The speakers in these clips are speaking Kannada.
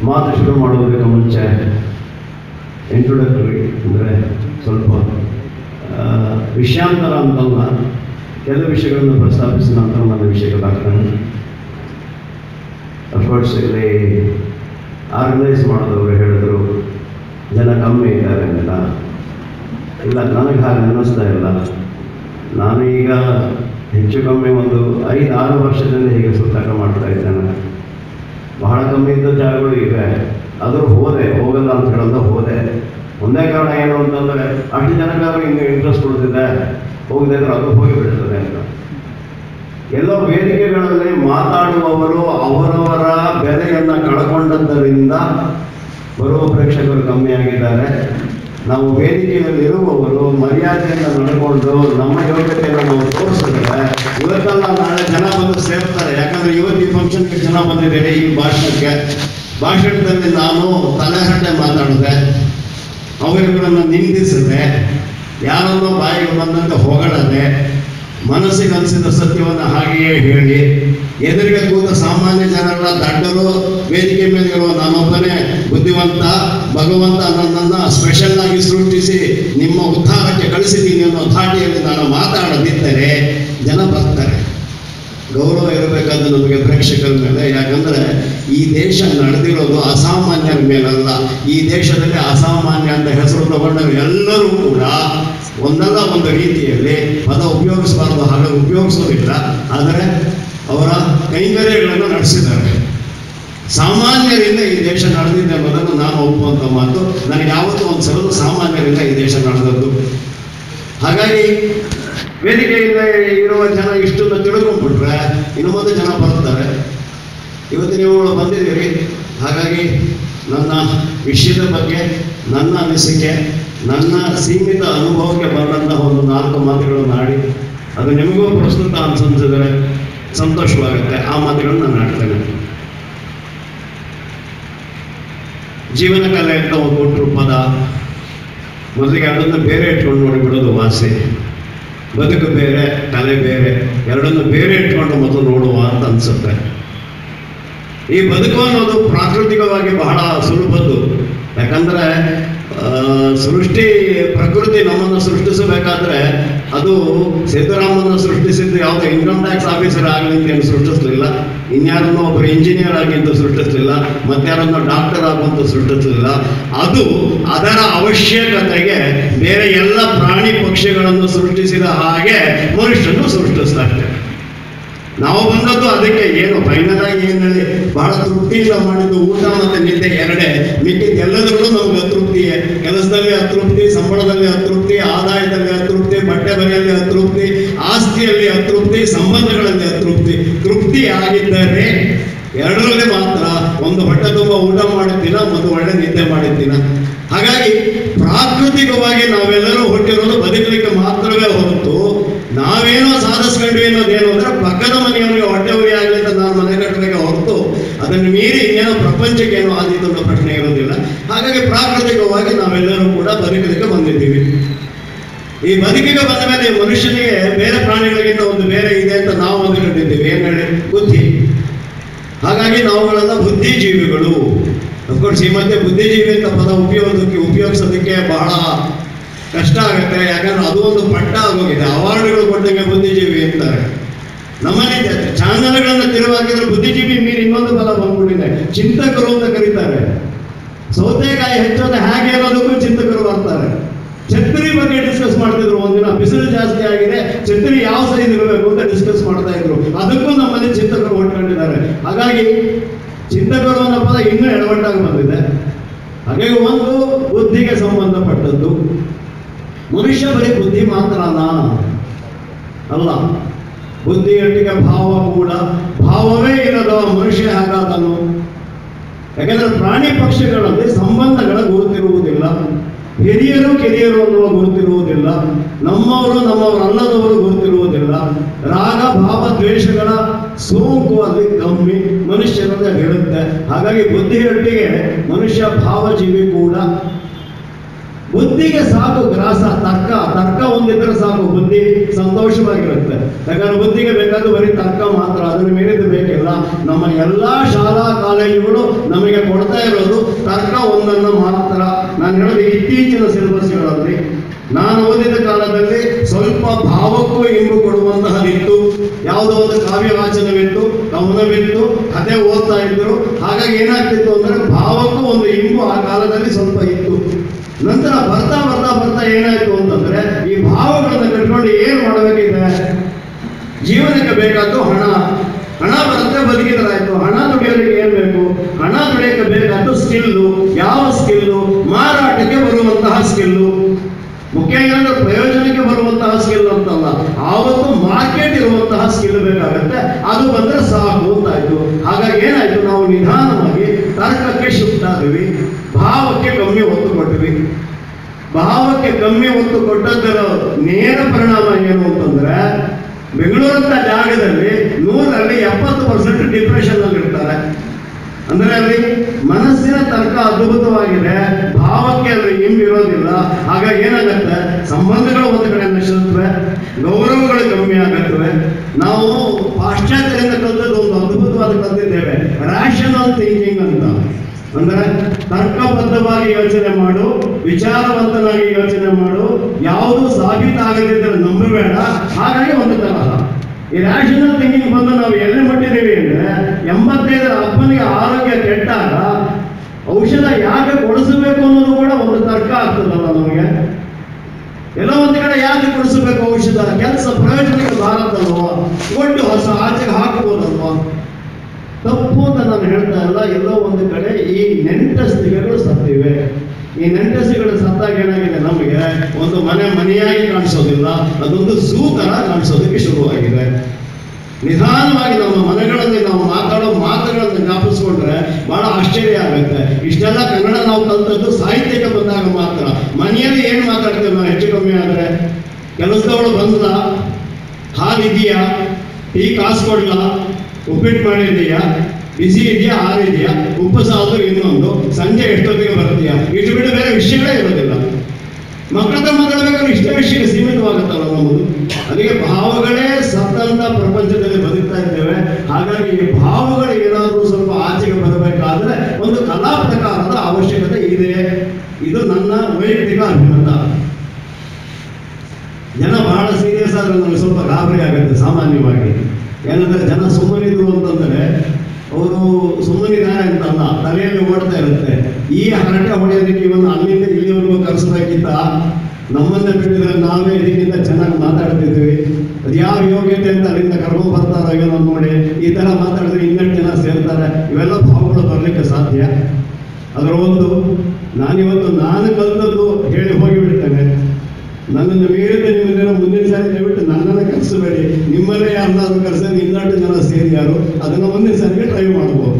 ಮಾತು ಶುರು ಮಾಡೋದಕ್ಕೆ ಮುಂಚೆ ಇಂಟ್ರೊಡಕ್ಟರಿ ಅಂದರೆ ಸ್ವಲ್ಪ ಆ, ವಿಷಯಾಂತರ ಅಂತಲ್ಲ ಕೆಲವು ವಿಷಯಗಳನ್ನು ಪ್ರಸ್ತಾಪಿಸಿದ ನಂತರ ನನ್ನ ವಿಷಯಕ್ಕೆ ಬರ್ತಾನೆ ಅಫ್ಕೋರ್ಸ್ ಇಲ್ಲಿ ಆರ್ಗನೈಸ್ ಮಾಡೋದವರು ಹೇಳಿದ್ರು ಜನ ಕಮ್ಮಿ ಇದ್ದಾರೆ ಅಂತ ಇಲ್ಲ ನನಗೆ ಹಾಗೆ ಅನ್ನಿಸ್ತಾ ಇಲ್ಲ ನಾನು ಈಗ ಹೆಚ್ಚು ಕಮ್ಮಿ ಒಂದು ಐದು ಆರು ವರ್ಷದಿಂದ ಹೀಗೆ ಸುತ್ತಾಟ ಮಾಡ್ತಾ ಇದ್ದೇನೆ ಬಹಳ ಕಮ್ಮಿ ಇದ್ದ ಜಾಗಗಳು ಇವೆ ಆದರೂ ಹೋದೆ ಹೋಗಲ್ಲ ಅಂತ ಹೇಳೋದು ಹೋದೆ ಒಂದೇ ಕಾರಣ ಏನು ಅಂತಂದರೆ ಅಷ್ಟು ಜನಕ್ಕಾದ್ರೂ ಇನ್ನು ಇಂಟ್ರೆಸ್ಟ್ ಕೊಡ್ತಿದೆ ಹೋಗದೆ ಇದ್ರೆ ಅದು ಹೋಗಿಬಿಡ್ತದೆ ಅಂತ ಎಲ್ಲೋ ವೇದಿಕೆಗಳಲ್ಲಿ ಮಾತಾಡುವವರು ಅವರವರ ಬೆಲೆಯನ್ನು ಕಳ್ಕೊಂಡದ್ದರಿಂದ ಬರುವ ಪ್ರೇಕ್ಷಕರು ಕಮ್ಮಿ ಆಗಿದ್ದಾರೆ ನಾವು ವೇದಿಕೆಯಲ್ಲಿ ಇರುವವರು ಮರ್ಯಾದೆಯಿಂದ ನಡ್ಕೊಂಡು ನಮ್ಮ ಯೋಗ್ಯತೆಯನ್ನು ನಾವು ತೋರಿಸಿದ್ರೆ ಇವತ್ತಲ್ಲ ನಾಳೆ ಜನ ಬಂದು ಸೇರ್ತಾರೆ ಯಾಕಂದ್ರೆ ಇವತ್ತು ಈ ಫಂಕ್ಷನ್ಗೆ ಜನ ಬಂದಿದ್ದಾರೆ ಈ ಭಾಷಣಕ್ಕೆ ಭಾಷಣದಲ್ಲಿ ನಾನು ತಲೆಹರಟೆ ಮಾತಾಡಿದೆ ಅವರುಗಳನ್ನು ನಿಂದಿಸಿದೆ ಯಾರನ್ನೋ ಬಾಯಿಗೆ ಬಂದಂತೆ ಹೊಗಳದೆ ಮನಸ್ಸಿಗೆ ಅನಿಸಿದ ಸತ್ಯವನ್ನು ಹಾಗೆಯೇ ಹೇಳಿ ಎದುರಿಗೆ ಕೂತ ಸಾಮಾನ್ಯ ಜನರ ದಡ್ಡರು ವೇದಿಕೆ ಮೇಲೆ ಇರುವ ನಾನೊಬ್ಬನೇ ಬುದ್ಧಿವಂತ ಭಗವಂತ ನನ್ನನ್ನು ಸ್ಪೆಷಲ್ ಆಗಿ ಸೃಷ್ಟಿಸಿ ನಿಮ್ಮ ಉದ್ಧಾರಕ್ಕೆ ಕಳಿಸಿದ್ದೀನಿ ಅನ್ನೋ ಧಾಟಿಯಲ್ಲಿ ನಾನು ಮಾತಾಡದಿದ್ದರೆ ಜನ ಬರ್ತಾರೆ ಗೌರವ ಇರಬೇಕಾದ ನಮಗೆ ಪ್ರೇಕ್ಷಕರ ಮೇಲೆ ಯಾಕಂದ್ರೆ ಈ ದೇಶ ನಡೆದಿರೋದು ಅಸಾಮಾನ್ಯರ ಮೇಲಲ್ಲ ಈ ದೇಶದಲ್ಲಿ ಅಸಾಮಾನ್ಯ ಅಂತ ಹೆಸರು ತಗೊಂಡವರು ಎಲ್ಲರೂ ಕೂಡ ಒಂದಲ್ಲ ಒಂದು ರೀತಿಯಲ್ಲಿ ಪದ ಉಪಯೋಗಿಸಬಾರ್ದು ಹಾಗೆ ಉಪಯೋಗಿಸೋದಿಲ್ಲ ಆದರೆ ಅವರ ಕೈಂಕರ್ಯಗಳನ್ನು ನಡೆಸಿದ್ದಾರೆ ಸಾಮಾನ್ಯರಿಂದ ಈ ದೇಶ ನಡೆದಿದೆ ಅನ್ನೋದನ್ನು ನಾನು ಒಪ್ಪುವಂಥ ಮಾತು ನನಗೆ ಯಾವತ್ತೂ ಒಂದು ಸಲ ಸಾಮಾನ್ಯರಿಂದ ಈ ದೇಶ ನಡೆದದ್ದು ಹಾಗಾಗಿ ವೇದಿಕೆಯಿಂದ ಇರುವ ಜನ ಇಷ್ಟನ್ನು ತಿಳ್ಕೊಂಡ್ಬಿಟ್ರೆ ಇನ್ನು ಮುಂದೆ ಜನ ಬರ್ತಾರೆ ಇವತ್ತು ನೀವು ಬಂದಿದ್ದೀರಿ ಹಾಗಾಗಿ ನನ್ನ ವಿಷಯದ ಬಗ್ಗೆ ನನ್ನ ಅನಿಸಿಕೆ ನನ್ನ ಸೀಮಿತ ಅನುಭವಕ್ಕೆ ಬಂದಂತಹ ಒಂದು ನಾಲ್ಕು ಮಾತುಗಳನ್ನು ಆಡಿ ಅದು ನಿಮಗೂ ಪ್ರಸ್ತುತ ಅನ್ಸಿದ್ರೆ ಸಂತೋಷವಾಗುತ್ತೆ ಆ ಮಾತುಗಳನ್ನು ನಾನು ಆಡ್ತೇನೆ ಜೀವನ ಕಲೆ ಅಂತ ಒಂದು ಕೊಟ್ಟರು ಪದ ಮೊದಲಿಗೆ ಅದನ್ನು ಬೇರೆ ಇಟ್ಕೊಂಡು ನೋಡಿಬಿಡೋದು ವಾಸಿ ಬದುಕು ಬೇರೆ ಕಲೆ ಬೇರೆ ಎರಡನ್ನು ಬೇರೆ ಇಟ್ಕೊಂಡು ಮೊದಲು ನೋಡುವ ಅಂತ ಅನ್ಸುತ್ತೆ ಈ ಬದುಕು ಅನ್ನೋದು ಪ್ರಾಕೃತಿಕವಾಗಿ ಬಹಳ ಸುಲಭದ್ದು ಯಾಕಂದ್ರೆ ಆ, ಸೃಷ್ಟಿ ಪ್ರಕೃತಿ ನಮ್ಮನ್ನು ಸೃಷ್ಟಿಸಬೇಕಾದ್ರೆ ಅದು ಸಿದ್ದರಾಮನ್ನ ಸೃಷ್ಟಿಸಿದ್ದು ಯಾವುದೋ ಇನ್ಕಮ್ ಟ್ಯಾಕ್ಸ್ ಆಫೀಸರ್ ಆಗಲಿ ಅಂತ ಏನು ಸೃಷ್ಟಿಸಲಿಲ್ಲ ಇನ್ಯಾರನ್ನೋ ಒಬ್ಬರು ಇಂಜಿನಿಯರ್ ಆಗಿ ಅಂತ ಸೃಷ್ಟಿಸಲಿಲ್ಲ ಮತ್ತಾರನ್ನೋ ಡಾಕ್ಟರ್ ಆಗುವಂತ ಸೃಷ್ಟಿಸಲಿಲ್ಲ ಅದು ಅದರ ಅವಶ್ಯಕತೆಗೆ ಬೇರೆ ಎಲ್ಲ ಪ್ರಾಣಿ ಪಕ್ಷಿಗಳನ್ನು ಸೃಷ್ಟಿಸಿದ ಹಾಗೆ ಮನುಷ್ಯನು ಸೃಷ್ಟಿಸ್ತಾ ಇರ್ತೇವೆ ನಾವು ಬಂದದ್ದು ಅದಕ್ಕೆ ಏನು ಫೈನಲ್ ಆಗಿ ಏನು ಹೇಳಿ ಬಹಳ ತೃಪ್ತಿಯಿಂದ ಮಾಡಿದ್ದು ಊಟ ಮತ್ತೆ ನಿದ್ದೆ ಎರಡೇ ಮಿಕ್ಕಿದ ಎಲ್ಲದರಲ್ಲೂ ನಮ್ಗೆ ಅತೃಪ್ತಿಯೇ ಕೆಲಸದಲ್ಲಿ ಅತೃಪ್ತಿ ಸಂಬಳದಲ್ಲಿ ಅತೃಪ್ತಿ ಆದಾಯದಲ್ಲಿ ಅತೃಪ್ತಿ ಬಟ್ಟೆ ಬರೆಯಲ್ಲಿ ಅತೃಪ್ತಿ ಆಸ್ತಿಯಲ್ಲಿ ಅತೃಪ್ತಿ ಸಂಬಂಧಗಳಲ್ಲಿ ಅತೃಪ್ತಿ ತೃಪ್ತಿ ಆಗಿದ್ದರೆ ಎರಡರಲ್ಲಿ ಮಾತ್ರ ಒಂದು ಹೊಟ್ಟೆ ತುಂಬ ಊಟ ಮಾಡಿದ್ದೀನ ಒಂದು ಒಳ್ಳೆ ನಿದ್ದೆ ಮಾಡಿದ್ದೀನ ಹಾಗಾಗಿ ಪ್ರಾಕೃತಿಕವಾಗಿ ನಾವೆಲ್ಲರೂ ಹುಟ್ಟಿರೋದು ಬದುಕಲಿಕ್ಕೆ ಮಾತ್ರವೇ ಹೊರತು ನಾವೇನೋ ಸಾಧಿಸ್ಕೊಂಡ್ವಿ ಅನ್ನೋದೇನು ಅಂದ್ರೆ ಪಕ್ಕದ ಮನೆಯವರಿಗೆ ಹೊಟ್ಟೆ ಉರಿ ಆಗಲಿ ಅಂತ ನಾನು ಮನೆ ಕಟ್ಟಲಿಕ್ಕೆ ಹೊರತು ಅದನ್ನು ಮೀರಿ ಇನ್ನೇನೋ ಪ್ರಪಂಚಕ್ಕೆ ಏನೋ ಆದೀತು ಅನ್ನೋ ಪ್ರಶ್ನೆ ಇರೋದಿಲ್ಲ ಹಾಗಾಗಿ ಪ್ರಾಕೃತಿಕವಾಗಿ ನಾವೆಲ್ಲರೂ ಕೂಡ ಬದುಕಲಿಕ್ಕೆ ಬಂದಿದ್ದೀವಿ ಈ ಬದುಕಿಗೆ ಬಂದ ಮೇಲೆ ಮನುಷ್ಯನಿಗೆ ಬೇರೆ ಪ್ರಾಣಿಗಳಿಗಿಂತ ಒಂದು ಬೇರೆ ಇದೆ ಅಂತ ನಾವು ಅಂದುಕೊಂಡಿದ್ದೀವಿ ಏನು ಹೇಳಿ ಬುದ್ಧಿ ಹಾಗಾಗಿ ನಾವುಗಳೆಲ್ಲ ಬುದ್ಧಿಜೀವಿಗಳು ಅಫ್ಕೋರ್ಸ್ ಈ ಮಧ್ಯೆ ಬುದ್ಧಿಜೀವಿ ಅಂತ ಪದ ಉಪಯೋಗಕ್ಕೆ ಉಪಯೋಗಿಸೋದಕ್ಕೆ ಬಹಳ ಕಷ್ಟ ಆಗುತ್ತೆ ಯಾಕಂದ್ರೆ ಅದು ಒಂದು ಪಟ್ಟ ಆಗೋಗಿದೆ ಅವಾರ್ಡ್ಗಳು ಕೊಟ್ಟಂಗೆ ಬುದ್ಧಿಜೀವಿ ಅಂತಾರೆ ನಮ್ಮನೆ ಚಾನಲ್ಗಳನ್ನು ತಿರುವಾಗಿದ್ರೆ ಬುದ್ಧಿಜೀವಿ ಮೀರಿ ಇನ್ನೊಂದು ಪದ ಬಂದ್ಬಿಟ್ಟಿದೆ ಚಿಂತಕರು ಅಂತ ಕರೀತಾರೆ ಸೌತೆಕಾಯಿ ಹೆಚ್ಚೋದು ಹೇಗೆ ಅನ್ನೋದಕ್ಕೂ ಚಿಂತಕರು ಬರ್ತಾರೆ ಛತ್ರಿ ಬಗ್ಗೆ ಡಿಸ್ಕಸ್ ಮಾಡ್ತಿದ್ರು ಒಂದಿನ ಬಿಸಿಲು ಜಾಸ್ತಿ ಆಗಿದೆ ಛತ್ರಿ ಯಾವ ಸೈಜ್ ಇರಬೇಕು ಅಂತ ಡಿಸ್ಕಸ್ ಮಾಡ್ತಾ ಇದ್ರು ಅದಕ್ಕೂ ನಮ್ಮಲ್ಲಿ ಚಿಂತಕರು ಹೊಟ್ಕೊಂಡಿದ್ದಾರೆ ಹಾಗಾಗಿ ಚಿಂತಕರು ಅನ್ನೋ ಪದ ಇನ್ನೂ ಎಡವಟ್ಟಾಗಿ ಬಂದಿದೆ ಹಾಗಾಗಿ ಒಂದು ಬುದ್ಧಿಗೆ ಸಂಬಂಧಪಟ್ಟದ್ದು ಮನುಷ್ಯ ಬರೀ ಬುದ್ಧಿ ಮಾತ್ರನಾ ಅಲ್ಲ ಬುದ್ಧಿಯೊಟ್ಟಿಗೆ ಭಾವ ಕೂಡ ಭಾವವೇ ಇಲ್ಲದ ಮನುಷ್ಯ ಹಾಗಾದನು ಯಾಕಂದ್ರೆ ಪ್ರಾಣಿ ಪಕ್ಷಿಗಳಲ್ಲಿ ಸಂಬಂಧಗಳ ಗುರುತಿರುವುದಿಲ್ಲ ಹಿರಿಯರು ಕಿರಿಯರು ಅನ್ನುವ ಗುರುತಿರುವುದಿಲ್ಲ ನಮ್ಮವರು ನಮ್ಮವರಲ್ಲದವರು ಗುರುತಿರುವುದಿಲ್ಲ ರಾಗ ಭಾವ ದ್ವೇಷಗಳ ಸೋಂಕು ಅಲ್ಲಿ ಕಮ್ಮಿ ಮನುಷ್ಯರಲ್ಲಿ ಅದಿರುತ್ತೆ ಹಾಗಾಗಿ ಬುದ್ಧಿಯೊಟ್ಟಿಗೆ ಮನುಷ್ಯ ಭಾವಜೀವಿ ಕೂಡ ಬುದ್ಧಿಗೆ ಸಾಕು ಗ್ರಾಸ ತರ್ಕ ತರ್ಕ ಒಂದಿದ್ರೆ ಸಾಕು ಬುದ್ಧಿ ಸಂತೋಷವಾಗಿರುತ್ತೆ ಯಾಕಂದ್ರೆ ಬುದ್ಧಿಗೆ ಬೇಕಾದ ಬರೀ ತರ್ಕ ಮಾತ್ರ ಅದನ್ನ ಮೀರಿದ ಬೇಕಿಲ್ಲ ನಮ್ಮ ಎಲ್ಲಾ ಶಾಲಾ ಕಾಲೇಜುಗಳು ನಮಗೆ ಕೊಡ್ತಾ ಇರೋದು ತರ್ಕ ಒಂದನ್ನು ಮಾತ್ರ ನಾನು ಹೇಳೋದು ಇತ್ತೀಚಿನ ಸಿಲೆಬಸ್ಗಳಲ್ಲಿ ನಾನು ಓದಿದ ಕಾಲದಲ್ಲಿ ಸ್ವಲ್ಪ ಭಾವಕ್ಕೂ ಇಂಬು ಕೊಡುವಂತಹದಿತ್ತು ಯಾವುದೋ ಒಂದು ಕಾವ್ಯ ವಾಚನವಿತ್ತು ಕವನವಿತ್ತು ಕಥೆ ಓದ್ತಾ ಇದ್ರು ಹಾಗಾಗಿ ಏನಾಗ್ತಿತ್ತು ಅಂದ್ರೆ ಭಾವಕ್ಕೂ ಒಂದು ಇಂಬು ಆ ಕಾಲದಲ್ಲಿ ಸ್ವಲ್ಪ ಇತ್ತು ನಂತರ ಬರ್ತಾ ಬರ್ತಾ ಬರ್ತಾ ಏನಾಯ್ತು ಅಂತಂದ್ರೆ ಈ ಭಾವಗಳನ್ನ ಕಟ್ಕೊಂಡು ಏನ್ ಮಾಡಬೇಕಿದೆ ಜೀವನಕ್ಕೆ ಬೇಕಾದ್ದು ಹಣ ಹಣ ಬರುತ್ತೆ ಬದುಕಿದ್ರಾಯ್ತು ಹಣ ದುಡಿಯೋದಕ್ಕೆ ಏನ್ ಬೇಕು ಹಣ ದುಡಿಯೋಕೆ ಬೇಕಾದ್ದು ಸ್ಕಿಲ್ಲು ಯಾವ ಸ್ಕಿಲ್ಲು ಮಾರಾಟಕ್ಕೆ ಬರುವಂತಹ ಸ್ಕಿಲ್ಲು ಮುಖ್ಯ ಏನಂದ್ರೆ ಪ್ರಯೋಜನಕ್ಕೆ ಬರುವಂತಹ ಸ್ಕಿಲ್ ಅಂತಲ್ಲ ಆವತ್ತು ಮಾರ್ಕೆಟ್ ಇರುವಂತಹ ಸ್ಕಿಲ್ ಬೇಕಾಗತ್ತೆ ಅದು ಬಂದ್ರೆ ಸಾಕು ಅಂತಾಯ್ತು ಹಾಗಾಗಿ ಏನಾಯ್ತು ನಾವು ನಿಧಾನವಾಗಿ ತರ್ಕಕ್ಕೆ ಶಿಫ್ಟ್ ಆದ್ವಿ ಭಾವಕ್ಕೆ ಕಮ್ಮಿ ಒತ್ತು ಕೊಟ್ವಿ ಭಾವಕ್ಕೆ ಕಮ್ಮಿ ಒತ್ತು ಕೊಟ್ಟದ್ದರ ನೇರ ಪರಿಣಾಮ ಏನು ಅಂತಂದ್ರೆ ಬೆಂಗಳೂರಂತ ಜಾಗದಲ್ಲಿ ನೂರಲ್ಲಿ ಎಪ್ಪತ್ತು ಪರ್ಸೆಂಟ್ ಡಿಪ್ರೆಷನ್ ಅಲ್ಲಿ ಇರ್ತಾರೆ ಅಂದ್ರೆ ಅಲ್ಲಿ ಮನಸ್ಸಿನ ತರ್ಕ ಅದ್ಭುತವಾಗಿದೆ ಭಾವಕ್ಕೆ ಅಲ್ಲಿ ಇಂಬಿರೋದಿಲ್ಲ ಹಾಗಾಗಿ ಏನಾಗತ್ತೆ ಸಂಬಂಧಗಳು ಒಂದು ಕಡೆ ನಶಿಸುತ್ತವೆ ಗೌರವಗಳು ಕಮ್ಮಿ ಆಗತ್ತವೆ ನಾವು ಪಾಶ್ಚಾತ್ಯರಿಂದ ಕಲಿತದ್ದು ಒಂದು ಅದ್ಭುತವಾದ ಕಲಿತಿದ್ದೇವೆ ರ್ಯಾಷನಲ್ ಥಿಂಕಿಂಗ್ ಅಂತ ಅಂದ್ರೆ ತರ್ಕಬದ್ಧವಾಗಿ ಯೋಚನೆ ಮಾಡು ವಿಚಾರವಂತನಾಗಿ ಯೋಚನೆ ಮಾಡು ಯಾವುದು ಸಾಬೀತಾಗದಿದ್ದರೆ ನಂಬಬೇಡ ಹಾಗಾಗಿ ಒಂದು ತರಹ ಈ ರ್ಯಾಷನಲ್ ಥಿಂಕಿಂಗ್ ಬಂದು ನಾವು ಎಲ್ಲಿ ಮಟ್ಟಿದ್ದೀವಿ ಅಂದ್ರೆ ಎಂಬತ್ತೈದರ ಅಪ್ಪನಿಗೆ ಆರೋಗ್ಯ ಕೆಟ್ಟಾಗ ಔಷಧ ಯಾಕೆ ಕೊಡಿಸಬೇಕು ಅನ್ನೋದು ಕೂಡ ಒಂದು ತರ್ಕ ಆಗ್ತದಲ್ಲ ನಮಗೆ ಎಲ್ಲ ಒಂದು ಕಡೆ ಯಾಕೆ ಕೊಡಿಸಬೇಕು ಔಷಧ ಕೆಲಸ ಪ್ರಯೋಜನಕ್ಕೆ ಬಾರದಲ್ವಾ ಒಟ್ಟು ಹೊಸ ಆಚೆಗೆ ಹಾಕಬಹುದಲ್ವಾ ತಪ್ಪು ಅಂತ ನಾನು ಹೇಳ್ತಾ ಇಲ್ಲ ಎಲ್ಲೋ ಒಂದು ಕಡೆ ಈ ನೆಂಟಸ್ತಿಗೆಗಳು ಸತ್ತಿವೆ ಈ ನೆಂಟಸ್ತಿಗಳು ಸತ್ತಾಗ ಏನಾಗಿದೆ ನಮಗೆ ಒಂದು ಮನೆ ಮನೆಯಾಗಿ ಕಾಣಿಸೋದಿಲ್ಲ ಅದೊಂದು ಝೂ ತರ ಕಾಣಿಸೋದಕ್ಕೆ ಶುರುವಾಗಿದೆ ನಿಧಾನವಾಗಿ ನಮ್ಮ ಮನೆಗಳಲ್ಲಿ ನಾವು ಮಾತಾಡೋ ಮಾತುಗಳನ್ನು ಜ್ಞಾಪಿಸ್ಕೊಂಡ್ರೆ ಬಹಳ ಆಶ್ಚರ್ಯ ಆಗುತ್ತೆ ಇಷ್ಟೆಲ್ಲ ಕನ್ನಡ ನಾವು ಕಲ್ತದ್ದು ಸಾಹಿತ್ಯಕ್ಕೆ ಬಂದಾಗ ಮಾತ್ರ ಮನೆಯಲ್ಲಿ ಏನು ಮಾತಾಡ್ತೇವೆ ನಾವು ಹೆಚ್ಚು ಕಮ್ಮಿ ಆದರೆ ಕೆಲಸದವಳು ಬಂದ ಹಾಲಿದೆಯಾ ಟೀ ಕಾಸು ಕೊಡ್ಲಾ ಉಪ್ಪಿಟ್ಟು ಮಾಡಿದೀಯಾ ಬಿಸಿ ಇದೆಯಾ ಹಾರಿದೆಯಾ ಉಪ್ಪು ಸಾಲದು ಇನ್ನೊಂದು ಸಂಜೆ ಎಷ್ಟೊತ್ತಿಗೆ ಬರ್ತೀಯಾ ಇಷ್ಟು ಬಿಟ್ಟು ಬೇರೆ ವಿಷಯಗಳೇ ಇರೋದಿಲ್ಲ ಮಕ್ಕಳ ಹತ್ರ ಮಾತಾಡ್ಬೇಕಾದ್ರೆ ಇಷ್ಟೇ ವಿಷಯಕ್ಕೆ ಸೀಮಿತವಾಗುತ್ತಲ್ಲ ನಮ್ಮದು ಅದಕ್ಕೆ ಭಾವಗಳೇ ಸತ್ತಂತ ಪ್ರಪಂಚದಲ್ಲಿ ಬದುಕ್ತಾ ಇದ್ದೇವೆ ಹಾಗಾಗಿ ಈ ಭಾವಗಳು ಏನಾದರೂ ಸ್ವಲ್ಪ ಆಚೆಗೆ ಬರಬೇಕಾದ್ರೆ ಒಂದು ಕಲಾ ಪ್ರಕಾರದ ಅವಶ್ಯಕತೆ ಇದೆ ಇದು ನನ್ನ ವೈಯಕ್ತಿಕ ಅಭಿಮತ ಜನ ಬಹಳ ಸೀರಿಯಸ್ ಆದ್ರೆ ನನಗೆ ಸ್ವಲ್ಪ ಗಾಬರಿ ಆಗುತ್ತೆ ಸಾಮಾನ್ಯವಾಗಿ ಏನಂದ್ರೆ ಜನ ಸುಮ್ಮನಿದ್ರು ಅಂತಂದ್ರೆ ಅವರು ಸುಮ್ಮನಿದ್ದಾರೆ ಅಂತಲ್ಲ ತಲೆಯಲ್ಲಿ ಓಡ್ತಾ ಇರುತ್ತೆ ಈ ಹರಟೆ ಹೊಡೆಯೋದಕ್ಕೆ ಇವನು ಅಲ್ಲಿಂದ ಇಲ್ಲಿವರೆಗೂ ಕರೆಸಬೇಕಿತ್ತ ನಮ್ಮನ್ನ ಬಿಟ್ಟಿದ್ರೆ ನಾವೇ ಇದಕ್ಕಿಂತ ಚೆನ್ನಾಗಿ ಮಾತಾಡ್ತಿದ್ವಿ ಅದು ಯಾವ ಯೋಗ್ಯತೆ ಅಂತ ಅಲ್ಲಿಂದ ಕರ್ಕೊಂಡ್ ಬರ್ತಾರೋ ಏನೋ ನೋಡಿ ಈ ತರ ಮಾತಾಡಿದ್ರೆ ಇನ್ನೆಷ್ಟು ಜನ ಸೇರ್ತಾರೆ ಇವೆಲ್ಲ ಭಾವಗಳು ಬರ್ಲಿಕ್ಕೆ ಸಾಧ್ಯ ಅದರ ಒಂದು ನಾನಿವತ್ತು ನಾನು ಕಲ್ತದ್ದು ಹೇಳಿ ಹೋಗಿಬಿಡ್ತೇನೆ ನನ್ನನ್ನು ಮೀರಿದ ನಿಮ್ಮನ್ನೇನೋ ಮುಂದಿನ ಸಾರಿ ದಯವಿಟ್ಟು ನನ್ನನ್ನು ಕರೆಸಬೇಡಿ ನಿಮ್ಮಲ್ಲೇ ಯಾರನ್ನಾದ್ರೂ ಕರೆಸಿದ್ರೆ ಇನ್ನಷ್ಟು ಜನ ಸೇರಿ ಯಾರು ಅದನ್ನು ಮುಂದಿನ ಸಾರಿಗೆ ಟ್ರೈ ಮಾಡ್ಬೋದು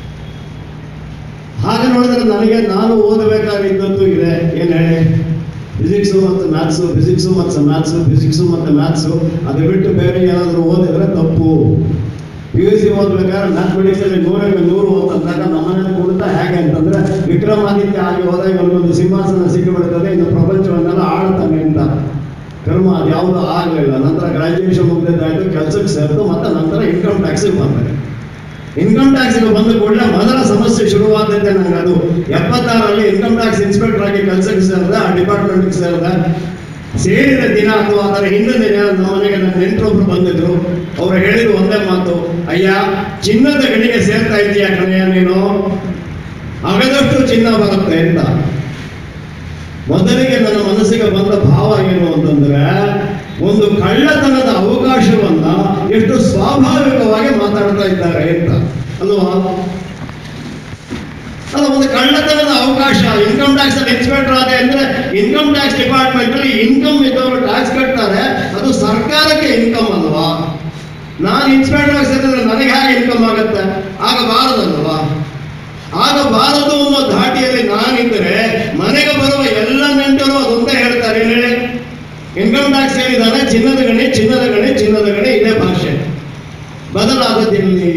ಹಾಗೆ ನೋಡಿದ್ರೆ ನನಗೆ ನಾನು ಓದಬೇಕಾಗಿದ್ದದ್ದು ಇದೆ ಏನು ಹೇಳಿ ಫಿಸಿಕ್ಸು ಮತ್ತು ಮ್ಯಾಥ್ಸು ಫಿಸಿಕ್ಸು ಮತ್ತು ಮ್ಯಾಥ್ಸು ಫಿಸಿಕ್ಸು ಮತ್ತು ಮ್ಯಾಥ್ಸು ಅದು ಬಿಟ್ಟು ಬೇರೆ ಏನಾದರೂ ಓದಿದ್ರೆ ತಪ್ಪು ಪಿ ಯು ಸಿ ಓದ್ಬೇಕಾದ್ರೆ ಮ್ಯಾಥಮೆಟಿಕ್ಸಲ್ಲಿ ನೂರಕ್ಕೆ ನೂರು ಓದಂದಾಗ ನಮ್ಮನೇಲಿ ಕುಳಿತ ಹೇಗೆ ಅಂತಂದ್ರೆ ವಿಕ್ರಮಾದಿತ್ಯ ಆಗಿ ಹೋದಾಗ ಒಂದೊಂದು ಸಿಂಹಾಸನ ಸಿಕ್ಕಿಬಿಡ್ತದೆ ಇನ್ನು ಪ್ರಪಂಚವನ್ನೆಲ್ಲ ಆಳ್ತಾನೆ ಅಂತ ಕರ್ಮ ಅದು ಯಾವುದೂ ಆಗಲಿಲ್ಲ ನಂತರ ಗ್ರಾಜ್ಯುಯೇಷನ್ ಮುಗಿದಾಯ್ತು ಕೆಲಸಕ್ಕೆ ಸೇರಿತು ಮತ್ತೆ ನಂತರ ಇನ್ಕಮ್ ಟ್ಯಾಕ್ಸಿಗೆ ಬಂದೆ ಇನ್ಕಮ್ ಟ್ಯಾಕ್ಸ್ಗೆ ಬಂದ ಕೂಡಲೇ ಮೊದಲ ಸಮಸ್ಯೆ ಶುರುವಾದದ್ದೇ ನನಗೆ ಅದು ಎಪ್ಪತ್ತಾರರಲ್ಲಿ ಇನ್ಕಮ್ ಟ್ಯಾಕ್ಸ್ ಇನ್ಸ್ಪೆಕ್ಟರ್ ಆಗಿ ಕೆಲಸಕ್ಕೆ ಸೇರಿದೆ ಆ ಡಿಪಾರ್ಟ್ಮೆಂಟ್ಗೆ ಸೇರಿದೆ ಸೇರಿದ ದಿನ ಅಥವಾ ಅದರ ಹಿಂದಿನ ದಿನ ನಮ್ಮ ಮನೆಗೆ ನನ್ನ ನೆಂಟರೊಬ್ರು ಬಂದಿದ್ರು ಅವ್ರು ಹೇಳಿದ್ರು ಒಂದೇ ಮಾತು ಅಯ್ಯ ಚಿನ್ನದ ಗಣಿಗೆ ಸೇರ್ತಾ ಇದೀಯ ಕಣಯ್ಯ ನೀನು ಅಗದಷ್ಟು ಚಿನ್ನ ಬರುತ್ತೆ ಅಂತ ಮೊದಲಿಗೆ ನನ್ನ ಮನಸ್ಸಿಗೆ ಬಂದ ಭಾವ ಏನು ಅಂತಂದ್ರೆ ಒಂದು ಕಳ್ಳತನದ ಅವಕಾಶವನ್ನ ಎಷ್ಟು ಸ್ವಾಭಾವಿಕವಾಗಿ ಮಾತಾಡ್ತಾ ಇದ್ದಾರೆ ಅಂತ ಅಲ್ವಾ ಅಲ್ಲ ಒಂದು ಕಳ್ಳತನದ ಅವಕಾಶ ಇನ್ಕಮ್ ಟ್ಯಾಕ್ಸ್ ಅಲ್ಲಿ ಇನ್ಸ್ಪೆಕ್ಟರ್ ಆದ ಅಂದ್ರೆ ಇನ್ಕಮ್ ಟ್ಯಾಕ್ಸ್ ಡಿಪಾರ್ಟ್ಮೆಂಟ್ ಅಲ್ಲಿ ಇನ್ಕಮ್ ಇದ್ದವರು ಟ್ಯಾಕ್ಸ್ ಕಟ್ತಾರೆ ಅದು ಸರ್ಕಾರಕ್ಕೆ ಇನ್ಕಮ್ ಅಲ್ವಾ ನಾನು ಇನ್ಸ್ಪೆಕ್ಟರ್ ಆಗಿ ಸೇರಿದ್ರೆ ನನಗೆ ಹೇಗೆ ಇನ್ಕಮ್ ಆಗುತ್ತೆ ಆಗಬಾರದಲ್ವಾ ಆಗಬಾರದು ಅನ್ನೋ ಧಾಟಿಯಲ್ಲಿ ನಾನಿದ್ದರೆ ಮನೆಗೆ ಬರುವ ಎಲ್ಲ ನೆಂಟರು ಅದೊಂದೇ ಹೇಳ್ತಾರೆ ಏನ್ ಹೇಳಿ ಇನ್ಕಮ್ ಟ್ಯಾಕ್ಸ್ ಹೇಳಿದಾನೆ ಚಿನ್ನದ ಗಣಿ ಚಿನ್ನದ ಗಣಿ ಚಿನ್ನದ ಗಣಿ ಇದೇ ಭಾಷೆ ಬದಲಾದದ್ದಿಲ್ಲಿ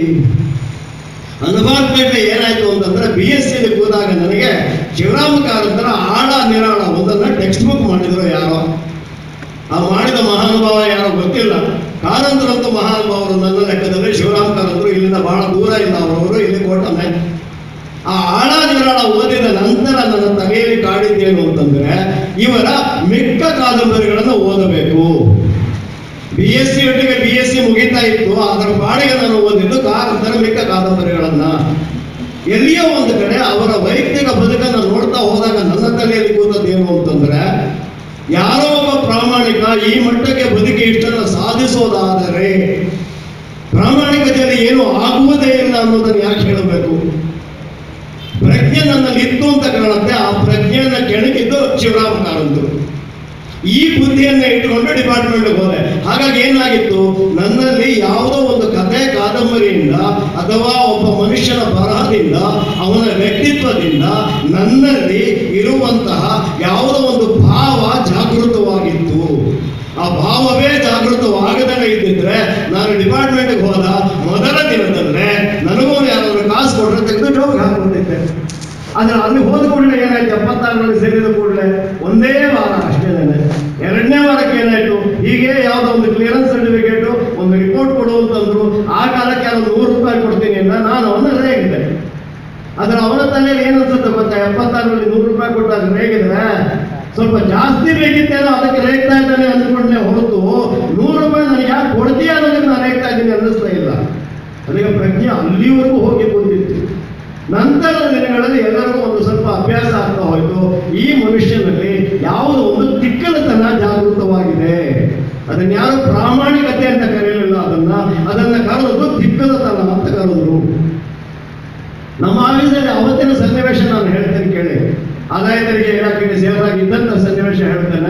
ಅನುಭವಪೇಟೆ ಏನಾಯ್ತು ಅಂತಂದ್ರೆ ಬಿ ಎಸ್ ಸಿ ಕೂದಾಗ ನನಗೆ ಶಿವರಾಮ ಕಾರಂತರ ಆಳ ನಿರಾಳ ಒಂದನ್ನ ಟೆಕ್ಸ್ಟ್ ಬುಕ್ ಮಾಡಿದ್ರು ಯಾರೋ ಆ ಮಾಡಿದ ಮಹಾನುಭಾವ ಯಾರೋ ಗೊತ್ತಿಲ್ಲ ಕಾರಂತರಂತೂ ಮಹಾನುಭಾವರು ನನ್ನ ಲೆಕ್ಕದಲ್ಲಿ ಶಿವರಾಮ್ ಕಾರಂತರು ಇಲ್ಲಿಂದ ಬಹಳ ದೂರ ಇಲ್ಲ ಅವರವರು ಇಲ್ಲಿ ಕೋಟನೆ ಆ ಆಳ ನಿರಾಳ ಓದಿದ ನಂತರ ನನ್ನ ತಲೆಯಲ್ಲಿ ಕಾಡಿದ್ದೇನು ಅಂತಂದ್ರೆ ಇವರ ಮಿಕ್ಕ ಕಾದಂಬರಿಗಳನ್ನು ಓದಬೇಕು ಬಿ ಎಸ್ ಸಿ ಒಟ್ಟಿಗೆ ಬಿ ಎಸ್ ಸಿ ಮುಗಿತಾ ಇತ್ತು ಅದರ ಪಾಡಿಗೆ ನಾನು ಓದಿದ್ದು ಕಾರಂತರ ಮಿಕ್ಕ ಕಾದಂಬರಿಗಳನ್ನ ಎಲ್ಲಿಯೋ ಒಂದು ಕಡೆ ಅವರ ವೈಯಕ್ತಿಕ ಬದುಕನ್ನು ನೋಡ್ತಾ ಹೋದಾಗ ನನ್ನ ತಲೆಯಲ್ಲಿ ಕೂತದ್ದೇನು ಅಂತಂದ್ರೆ ಯಾರೋ ಒಬ್ಬ ಪ್ರಾಮಾಣಿಕ ಈ ಮಟ್ಟಕ್ಕೆ ಬದುಕಿ ಇಷ್ಟನ್ನು ಸಾಧಿಸೋದಾದರೆ ಪ್ರಾಮಾಣಿಕತೆಯಲ್ಲಿ ಏನು ಆಗುವುದೇ ಇಲ್ಲ ಅನ್ನೋದನ್ನು ಯಾಕೆ ಹೇಳಬೇಕು ಪ್ರಜ್ಞೆ ನನ್ನಲ್ಲಿ ಇತ್ತು ಅಂತ ಕಾಣುತ್ತೆ ಆ ಪ್ರಜ್ಞೆಯನ್ನ ಕೆಣಕಿದ್ದು ಶಿವರಾಮ ಕಾರಂತರು ಈ ಬುದ್ಧಿಯನ್ನ ಇಟ್ಟುಕೊಂಡು ಡಿಪಾರ್ಟ್ಮೆಂಟ್ಗೆ ಹೋದೆ ಹಾಗಾಗಿ ಏನಾಗಿತ್ತು ನನ್ನಲ್ಲಿ ಯಾವುದೋ ಒಂದು ಕಥೆ ಕಾದಂಬರಿಯಿಂದ ಅಥವಾ ಒಬ್ಬ ಮನುಷ್ಯನ ಬರಹದಿಂದ ಅವನ ವ್ಯಕ್ತಿತ್ವದಿಂದ ನನ್ನಲ್ಲಿ ಇರುವಂತಹ ಯಾವುದೋ ಒಂದು ಭಾವ ಜಾಗೃತವಾಗಿತ್ತು ಆ ಭಾವವೇ ಜಾಗೃತವಾಗದೇ ಇದ್ದಿದ್ರೆ ನಾನು ಡಿಪಾರ್ಟ್ಮೆಂಟ್ಗೆ ಹೋದ ಮೊದಲ ದಿನದಲ್ಲೇ ನನಗೂ ಯಾರಾದ್ರೂ ಕಾಸು ಕೊಟ್ಟರೆ ತೆಗೆದು ಜೋಗ ಹಾಕೊಂಡಿದ್ದೆ ಆದ್ರೆ ಅಲ್ಲಿ ಹೋದ ಕೂಡಲೇ ಏನಾಯ್ತು ಎಪ್ಪತ್ತಾರರಲ್ಲಿ ಸೇರಿದ ಕೂಡಲೇ ಒಂದೇ ವಾರ ಅಷ್ಟೇ ಎರಡನೇ ವಾರಕ್ಕೆ ಏನಾಯ್ತು ಹೀಗೆ ಯಾವುದೋ ಒಂದು ಕ್ಲಿಯರೆನ್ಸ್ ಸರ್ಟಿಫಿಕೇಟು ಒಂದು ರಿಪೋರ್ಟ್ ಕೊಡು ಅಂತಂದ್ರು ಆ ಕಾಲಕ್ಕೆ ಅವ್ರು ನೂರು ರೂಪಾಯಿ ಕೊಡ್ತೀನಿ ಅಂತ ನಾನು ಅವನ್ನ ರೇಗಿದ್ದೆ ಆದ್ರೆ ಅವನ ತಲೆಯಲ್ಲಿ ಏನು ಅನ್ಸುತ್ತೆ ಗೊತ್ತಾ ಎಪ್ಪತ್ತಾರರಲ್ಲಿ ನೂರು ರೂಪಾಯಿ ಕೊಟ್ಟಾಗ ರೇಗಿದ್ರೆ ಸ್ವಲ್ಪ ಜಾಸ್ತಿ ಬೇಕಿತ್ತೇನೋ ಅದಕ್ಕೆ ರೇಗ್ತಾ ಇದ್ದಾನೆ ಅಂದ್ಕೊಂಡೆ ಹೊರತು ನೂರು ರೂಪಾಯಿ ನನಗೆ ಯಾಕೆ ಕೊಡ್ತೀಯ ಅನ್ನೋದಕ್ಕೆ ನಾನು ರೇಗ್ತಾ ಇದ್ದೀನಿ ಅನ್ನಿಸ್ತಾ ಇಲ್ಲ ಅದಕ್ಕೆ ಪ್ರಜ್ಞೆ ಅಲ್ಲಿವರೆಗೂ ಹೋಗಿ ಬಂದಿತ್ತು ನಂತರದ ದಿನಗಳಲ್ಲಿ ಎಲ್ಲರಿಗೂ ಒಂದು ಸ್ವಲ್ಪ ಅಭ್ಯಾಸ ಆಗ್ತಾ ಹೋಯ್ತು ಈ ಮನುಷ್ಯನಲ್ಲಿ ಯಾವುದೋ ಒಂದು ತಿಕ್ಕಲತನ ಜಾಗೃತವಾಗಿದೆ ಅದನ್ನ ಯಾರು ಪ್ರಾಮಾಣಿಕತೆ ಅಂತ ಕರೆಯಲಿಲ್ಲ ಅದನ್ನ ಅದನ್ನ ಕರೆದು ತಿಕ್ಕಲತನ ಅಂತ ಕರೆದ್ರು ನಮ್ಮ ಆಫೀಸಲ್ಲಿ ಅವತ್ತಿನ ಸನ್ನಿವೇಶ ನಾನು ಹೇಳ್ತೇನೆ ಕೇಳಿ ಆದಾಯ ತೆರಿಗೆ ಇಲಾಖೆಗೆ ಸೇರಿದಾಗ ಇದ್ದಂಥ ಸನ್ನಿವೇಶ ಹೇಳ್ತೇನೆ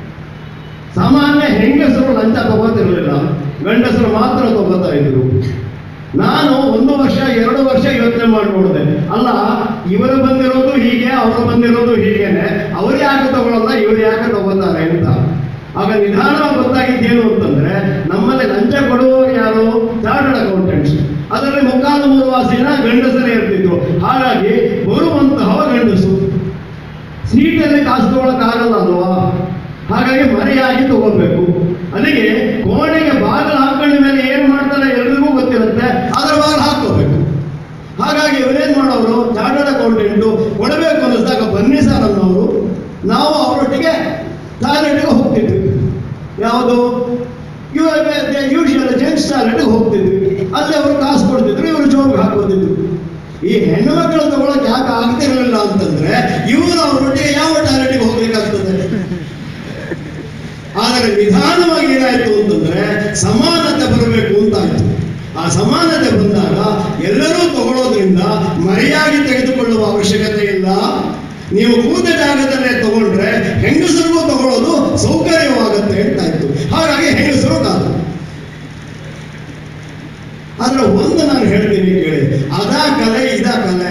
ಸಾಮಾನ್ಯ ಹೆಂಗಸರು ಲಂಚ ತಗೋತಿರ್ಲಿಲ್ಲ ಗಂಡಸರು ಮಾತ್ರ ತಗೋತಾ ಇದ್ರು ನಾನು ಒಂದು ವರ್ಷ ಎರಡು ವರ್ಷ ಯೋಚನೆ ಮಾಡಿ ನೋಡಿದೆ ಅಲ್ಲ ಇವರು ಬಂದಿರೋದು ಹೀಗೆ ಅವರು ಬಂದಿರೋದು ಹೀಗೇನೆ ಅವ್ರು ಯಾಕೆ ತಗೊಳ್ಳಲ್ಲ ಇವ್ರು ಯಾಕೆ ತಗೋತಾರೆ ಅಂತ ಆಗ ನಿಧಾನವಾಗಿ ಗೊತ್ತಾಗಿದ್ದೇನು ಅಂತಂದ್ರೆ ನಮ್ಮಲ್ಲಿ ಲಂಚ ಕೊಡುವವರು ಯಾರು ಚಾರ್ಟರ್ಡ್ ಅಕೌಂಟೆಂಟ್ಸ್ ಅದರಲ್ಲಿ ಮುಕ್ಕಾಲು ಮೂರು ವಾಸಿನ ಗಂಡಸರೇ ಇರ್ತಿದ್ರು ಹಾಗಾಗಿ ಬರುವಂತಹ ಗಂಡಸು ಸೀಟಲ್ಲಿ ಕಾಸು ತಗೊಳಕ್ಕಾಗಲ್ಲ ಅಲ್ವಾ ಹಾಗಾಗಿ ಮರೆಯಾಗಿ ತಗೋಬೇಕು ಅಲ್ಲಿಗೆ ಕೋಣೆಗೆ ಬಾಗಿಲು ಹಾಕೊಂಡ ಮೇಲೆ ಏನ್ ಮಾಡ್ತಾರೆ ಎಲ್ರಿಗೂ ಗೊತ್ತಿರುತ್ತೆ ಅದರ ಬಾಗಿಲು ಹಾಕೋಬೇಕು ಹಾಗಾಗಿ ಇವರೇನ್ ಮಾಡೋರು ಚಾರ್ಟರ್ಡ್ ಅಕೌಂಟೆಂಟು ಕೊಡಬೇಕು ಅನ್ನಿಸ್ದಾಗ ಬನ್ನಿ ಸರ್ ಅನ್ನೋರು ನಾವು ಅವರೊಟ್ಟಿಗೆ ಟಾಯ್ಲೆಟ್ಗೆ ಹೋಗ್ತಿದ್ವಿ ಯಾವುದು ಯೂಶುವಲ್ ಜೆಂಟ್ಸ್ ಟಾಯ್ಲೆಟ್ಗೆ ಹೋಗ್ತಿದ್ವಿ ಅಲ್ಲಿ ಅವರು ಕಾಸು ಕೊಡ್ತಿದ್ರು ಇವರು ಜೋಬ್ಗೆ ಹಾಕೋತಿದ್ರು ಈ ಹೆಣ್ಣು ಮಕ್ಕಳು ತಗೊಳಕ್ ಯಾಕೆ ಆಗ್ತಿರಲಿಲ್ಲ ಅಂತಂದ್ರೆ ಇವರು ಅವರೊಟ್ಟಿಗೆ ಯಾವ ಟಾಯ್ಲೆಟ್ಗೆ ಹೋಗ್ಬೇಕಾಗ್ತದೆ ಆದರೆ ನಿಧಾನವಾಗಿ ಏನಾಯ್ತು ಅಂತಂದ್ರೆ ಸಮಾನತೆ ಬರಬೇಕು ಅಂತಾಯ್ತು ಆ ಸಮಾನತೆ ಬಂದಾಗ ಎಲ್ಲರೂ ತಗೊಳ್ಳೋದ್ರಿಂದ ಮರೆಯಾಗಿ ತೆಗೆದುಕೊಳ್ಳುವ ಅವಶ್ಯಕತೆ ಇಲ್ಲ ನೀವು ಕೂತ ಜಾಗದಲ್ಲೇ ತಗೊಂಡ್ರೆ ಹೆಂಗಸರಿಗೂ ತಗೊಳ್ಳೋದು ಸೌಕರ್ಯವಾಗುತ್ತೆ ಅಂತಾಯ್ತು ಹಾಗಾಗಿ ಹೆಂಗಸರು ಕಾದು ಆದ್ರೆ ಒಂದು ನಾನು ಹೇಳ್ತೀನಿ ಕೇಳಿ ಅದಾ ಕಲೆ ಇದಾ ಕಲೆ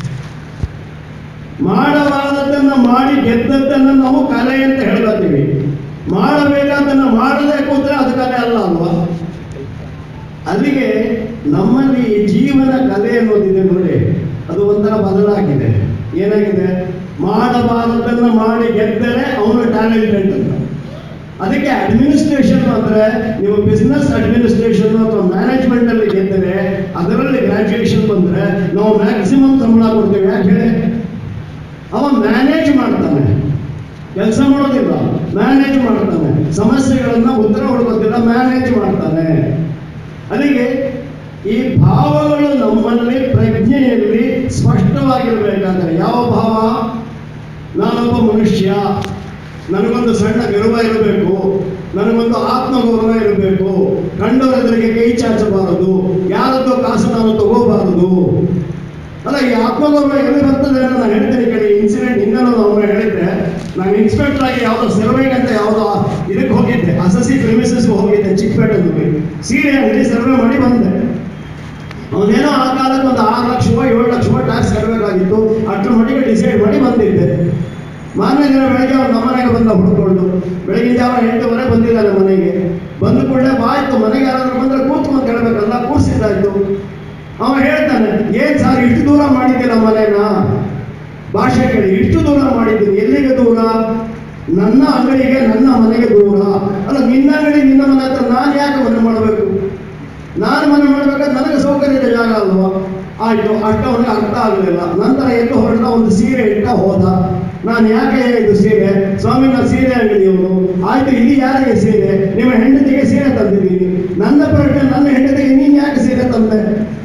ಮಾಡಬಾರದನ್ನ ಮಾಡಿ ಗೆದ್ದದ್ದನ್ನ ನಾವು ಕಲೆ ಅಂತ ಹೇಳ್ತೀವಿ ಮಾಡಬೇಕಾದನ್ನ ಮಾಡದೆ ಕೂತ್ರೆ ಅದು ಕಲೆ ಅಲ್ಲ ಅಲ್ವಾ ಅಲ್ಲಿಗೆ ನಮ್ಮಲ್ಲಿ ಈ ಜೀವನ ಕಲೆ ಅನ್ನೋದಿದೆ ನೋಡಿ ಅದು ಒಂಥರ ಬದಲಾಗಿದೆ ಏನಾಗಿದೆ ಮಾಡಬಾರದನ್ನ ಮಾಡಿ ಗೆದ್ದರೆ ಅವನು ಟ್ಯಾಲೆಂಟೆಡ್ ಅಂತ ಅದಕ್ಕೆ ಅಡ್ಮಿನಿಸ್ಟ್ರೇಷನ್ ಅಂದ್ರೆ ನೀವು ಬಿಸ್ನೆಸ್ ಅಡ್ಮಿನಿಸ್ಟ್ರೇಷನ್ ಅಥವಾ ಮ್ಯಾನೇಜ್ಮೆಂಟ್ ಅಲ್ಲಿ ಗೆದ್ದರೆ ಅದರಲ್ಲಿ ಗ್ರಾಜುಯೇಷನ್ ಬಂದ್ರೆ ನಾವು ಮ್ಯಾಕ್ಸಿಮಮ್ ಸಂಬಳ ಕೊಡ್ತೇವೆ ಯಾಕೆ ಹೇಳಿ ಅವ ಮ್ಯಾನೇಜ್ ಮಾಡ್ತಾನೆ ಕೆಲಸ ಮಾಡೋದಿಲ್ಲ ಮ್ಯಾನೇಜ್ ಮಾಡ್ತಾನೆ ಸಮಸ್ಯೆಗಳನ್ನ ಉತ್ತರ ಹುಡುಕೋದಿಲ್ಲ ಮ್ಯಾನೇಜ್ ಮಾಡ್ತಾನೆ ಅಲ್ಲಿಗೆ ಈ ಭಾವಗಳು ನಮ್ಮಲ್ಲಿ ಪ್ರಜ್ಞೆಯಲ್ಲಿ ಸ್ಪಷ್ಟವಾಗಿರಬೇಕಾದರೆ ಯಾವ ಭಾವ ನಾನೊಬ್ಬ ಮನುಷ್ಯ ನನಗೊಂದು ಸಣ್ಣ ಗರ್ವ ಇರಬೇಕು ನನಗೊಂದು ಆತ್ಮಗೌರವ ಇರಬೇಕು ಕಂಡವರೆದುರಿಗೆ ಕೈ ಚಾಚಬಾರದು ಯಾರದ್ದೋ ಕಾಸು ನಾನು ತಗೋಬಾರದು ಅಲ್ಲ ಈ ಆತ್ಮಗೌರವ ಎಲ್ಲಿ ಬರ್ತದೆ ಅಂತ ನಾನು ಹೇಳ್ತೀನಿ ಕೇಳಿ ಇನ್ಸಿಡೆಂಟ್ ಹಿಂದೆ ನಾನು ಒಮ್ಮೆ ಹೇಳಿದ್ದೆ ನಾನು ಇನ್ಸ್ಪೆಕ್ಟರ್ ಆಗಿ ಯಾವುದೋ ಸರ್ವೆಗೆ ಅಂತ ಯಾವುದೋ ಇದಕ್ಕೆ ಹೋಗಿದ್ದೆ ಅಸಸಿ ಪ್ರಿಮಿಸಸ್ಗೆ ಹೋಗಿದ್ದೆ ಚಿಕ್ಕಪೇಟೆಯಲ್ಲಿ ಸೀರೆ ಅಂಗಡಿ ಸರ್ವೆ ಮಾಡಿ ಬಂದೆ ಅವನೇನೋ ಆ ಕಾಲಕ್ಕೆ ಒಂದು ಆರು ಲಕ್ಷ ರೂಪಾಯಿ ಏಳು ಲಕ್ಷ ರೂಪಾಯಿ ಟ್ಯಾಕ್ಸ್ ಕಟ್ಟಬೇಕಾಗಿತ್ತು ಅಷ್ಟರ ಮಟ್ಟಿಗೆ ಡಿಸೈಡ್ ಮಾಡಿ ಬಂದಿದ್ದೆ ಮಾರನೇ ದಿನ ಬೆಳಗ್ಗೆ ಅವ್ನು ನಮ್ಮನೆಗೆ ಬಂದ ಹುಡ್ಕೊಂಡು ಬೆಳಗಿನ ಜಾವ ಎಂಟುವರೆ ಬಂದಿಲ್ಲ ನಮ್ಮ ಮನೆಗೆ ಬಂದ ಕೂಡಲೇ ಬಾಯ್ತು ಮನೆಗೆ ಯಾರಾದ್ರೂ ಬಂದ್ರೆ ಕೂತ್ಕೊಂಡು ಕೇಳಬೇಕಲ್ಲ ಕೂರ್ಸಿದ್ದಾಯ್ತು ಅವ ಹೇಳ್ತಾನೆ ಏನ್ ಸರ್ ಇಷ್ಟು ದೂರ ಮಾಡಿದ್ದೀರ ಮನೆನ ಭಾಷೆ ಕೇಳಿ ಇಷ್ಟು ದೂರ ಮಾಡಿದ್ದೀನಿ ಎಲ್ಲಿಗೆ ದೂರ ನನ್ನ ಅಂಗಡಿಗೆ ನನ್ನ ಮನೆಗೆ ದೂರ ಅಲ್ಲ ನಿನ್ನ ಅಂಗಡಿ ನಿನ್ನ ಮನೆ ಹತ್ರ ನಾನು ಯಾಕೆ ಮನೆ ಮಾಡಬೇಕು ನಾನು ಮನೆ ಮಾಡಬೇಕಾದ್ರೆ ನನಗೆ ಸೌಕರ್ಯದ ಜಾಗ ಅಲ್ವಾ ಆಯ್ತು ಅಷ್ಟ ಅವನಿಗೆ ಅರ್ಥ ಆಗಲಿಲ್ಲ ನಂತರ ಎದ್ದು ಹೊರಟ ಒಂದು ಸೀರೆ ಇಟ್ಟ ಹೋದ ನಾನು ಯಾಕೆ ಇದು ಸೀರೆ ಸ್ವಾಮಿ ನಾನು ಸೀರೆ ಅಂಗಡಿಯವನು ಆಯ್ತು ಇದು ಯಾರಿಗೆ ಸೀರೆ ನಿಮ್ಮ ಹೆಂಡತಿಗೆ ಸೀರೆ ತಂದಿದ್ದೀನಿ ನನ್ನ ಪ್ರಶ್ನೆ ನನ್ನ ಹೆಂಡತಿಗೆ ನೀನು ಯಾಕೆ ಸೀರೆ ತಂದೆ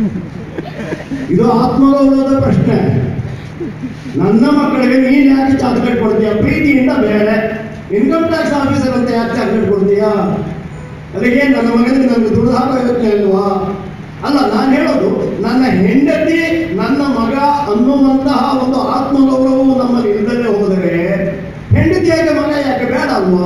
ಇದು ಆತ್ಮಗೌರವದ ಪ್ರಶ್ನೆ ನನ್ನ ಮಕ್ಕಳಿಗೆ ನೀನು ಯಾಕೆ ಚಾಕ್ಲೇಟ್ ಕೊಡ್ತೀಯ ಪ್ರೀತಿಯಿಂದ ಬೇರೆ ಇನ್ಕಮ್ ಟ್ಯಾಕ್ಸ್ ಆಫೀಸರ್ ಅಂತ ಯಾಕೆ ಚಾಕ್ಲೇಟ್ ಕೊಡ್ತೀಯಾ ಅದಕ್ಕೆ ನನ್ನ ಮಗನಿಗೆ ನನಗೆ ದುಡ್ಡು ಹಾಕೋ ಯೋಚನೆ ಅಲ್ವಾ ಅಲ್ಲ ನಾನು ಹೇಳೋದು ನನ್ನ ಹೆಂಡತಿ ನನ್ನ ಮಗ ಅನ್ನುವಂತಹ ಒಂದು ಆತ್ಮಗೌರವವು ನಮ್ಮಲ್ಲಿ ಇಲ್ಲದೆ ಹೋದರೆ ಹೆಂಡತಿ ಯಾಕೆ ಮಗ ಯಾಕೆ ಬೇಡ ಅಲ್ವಾ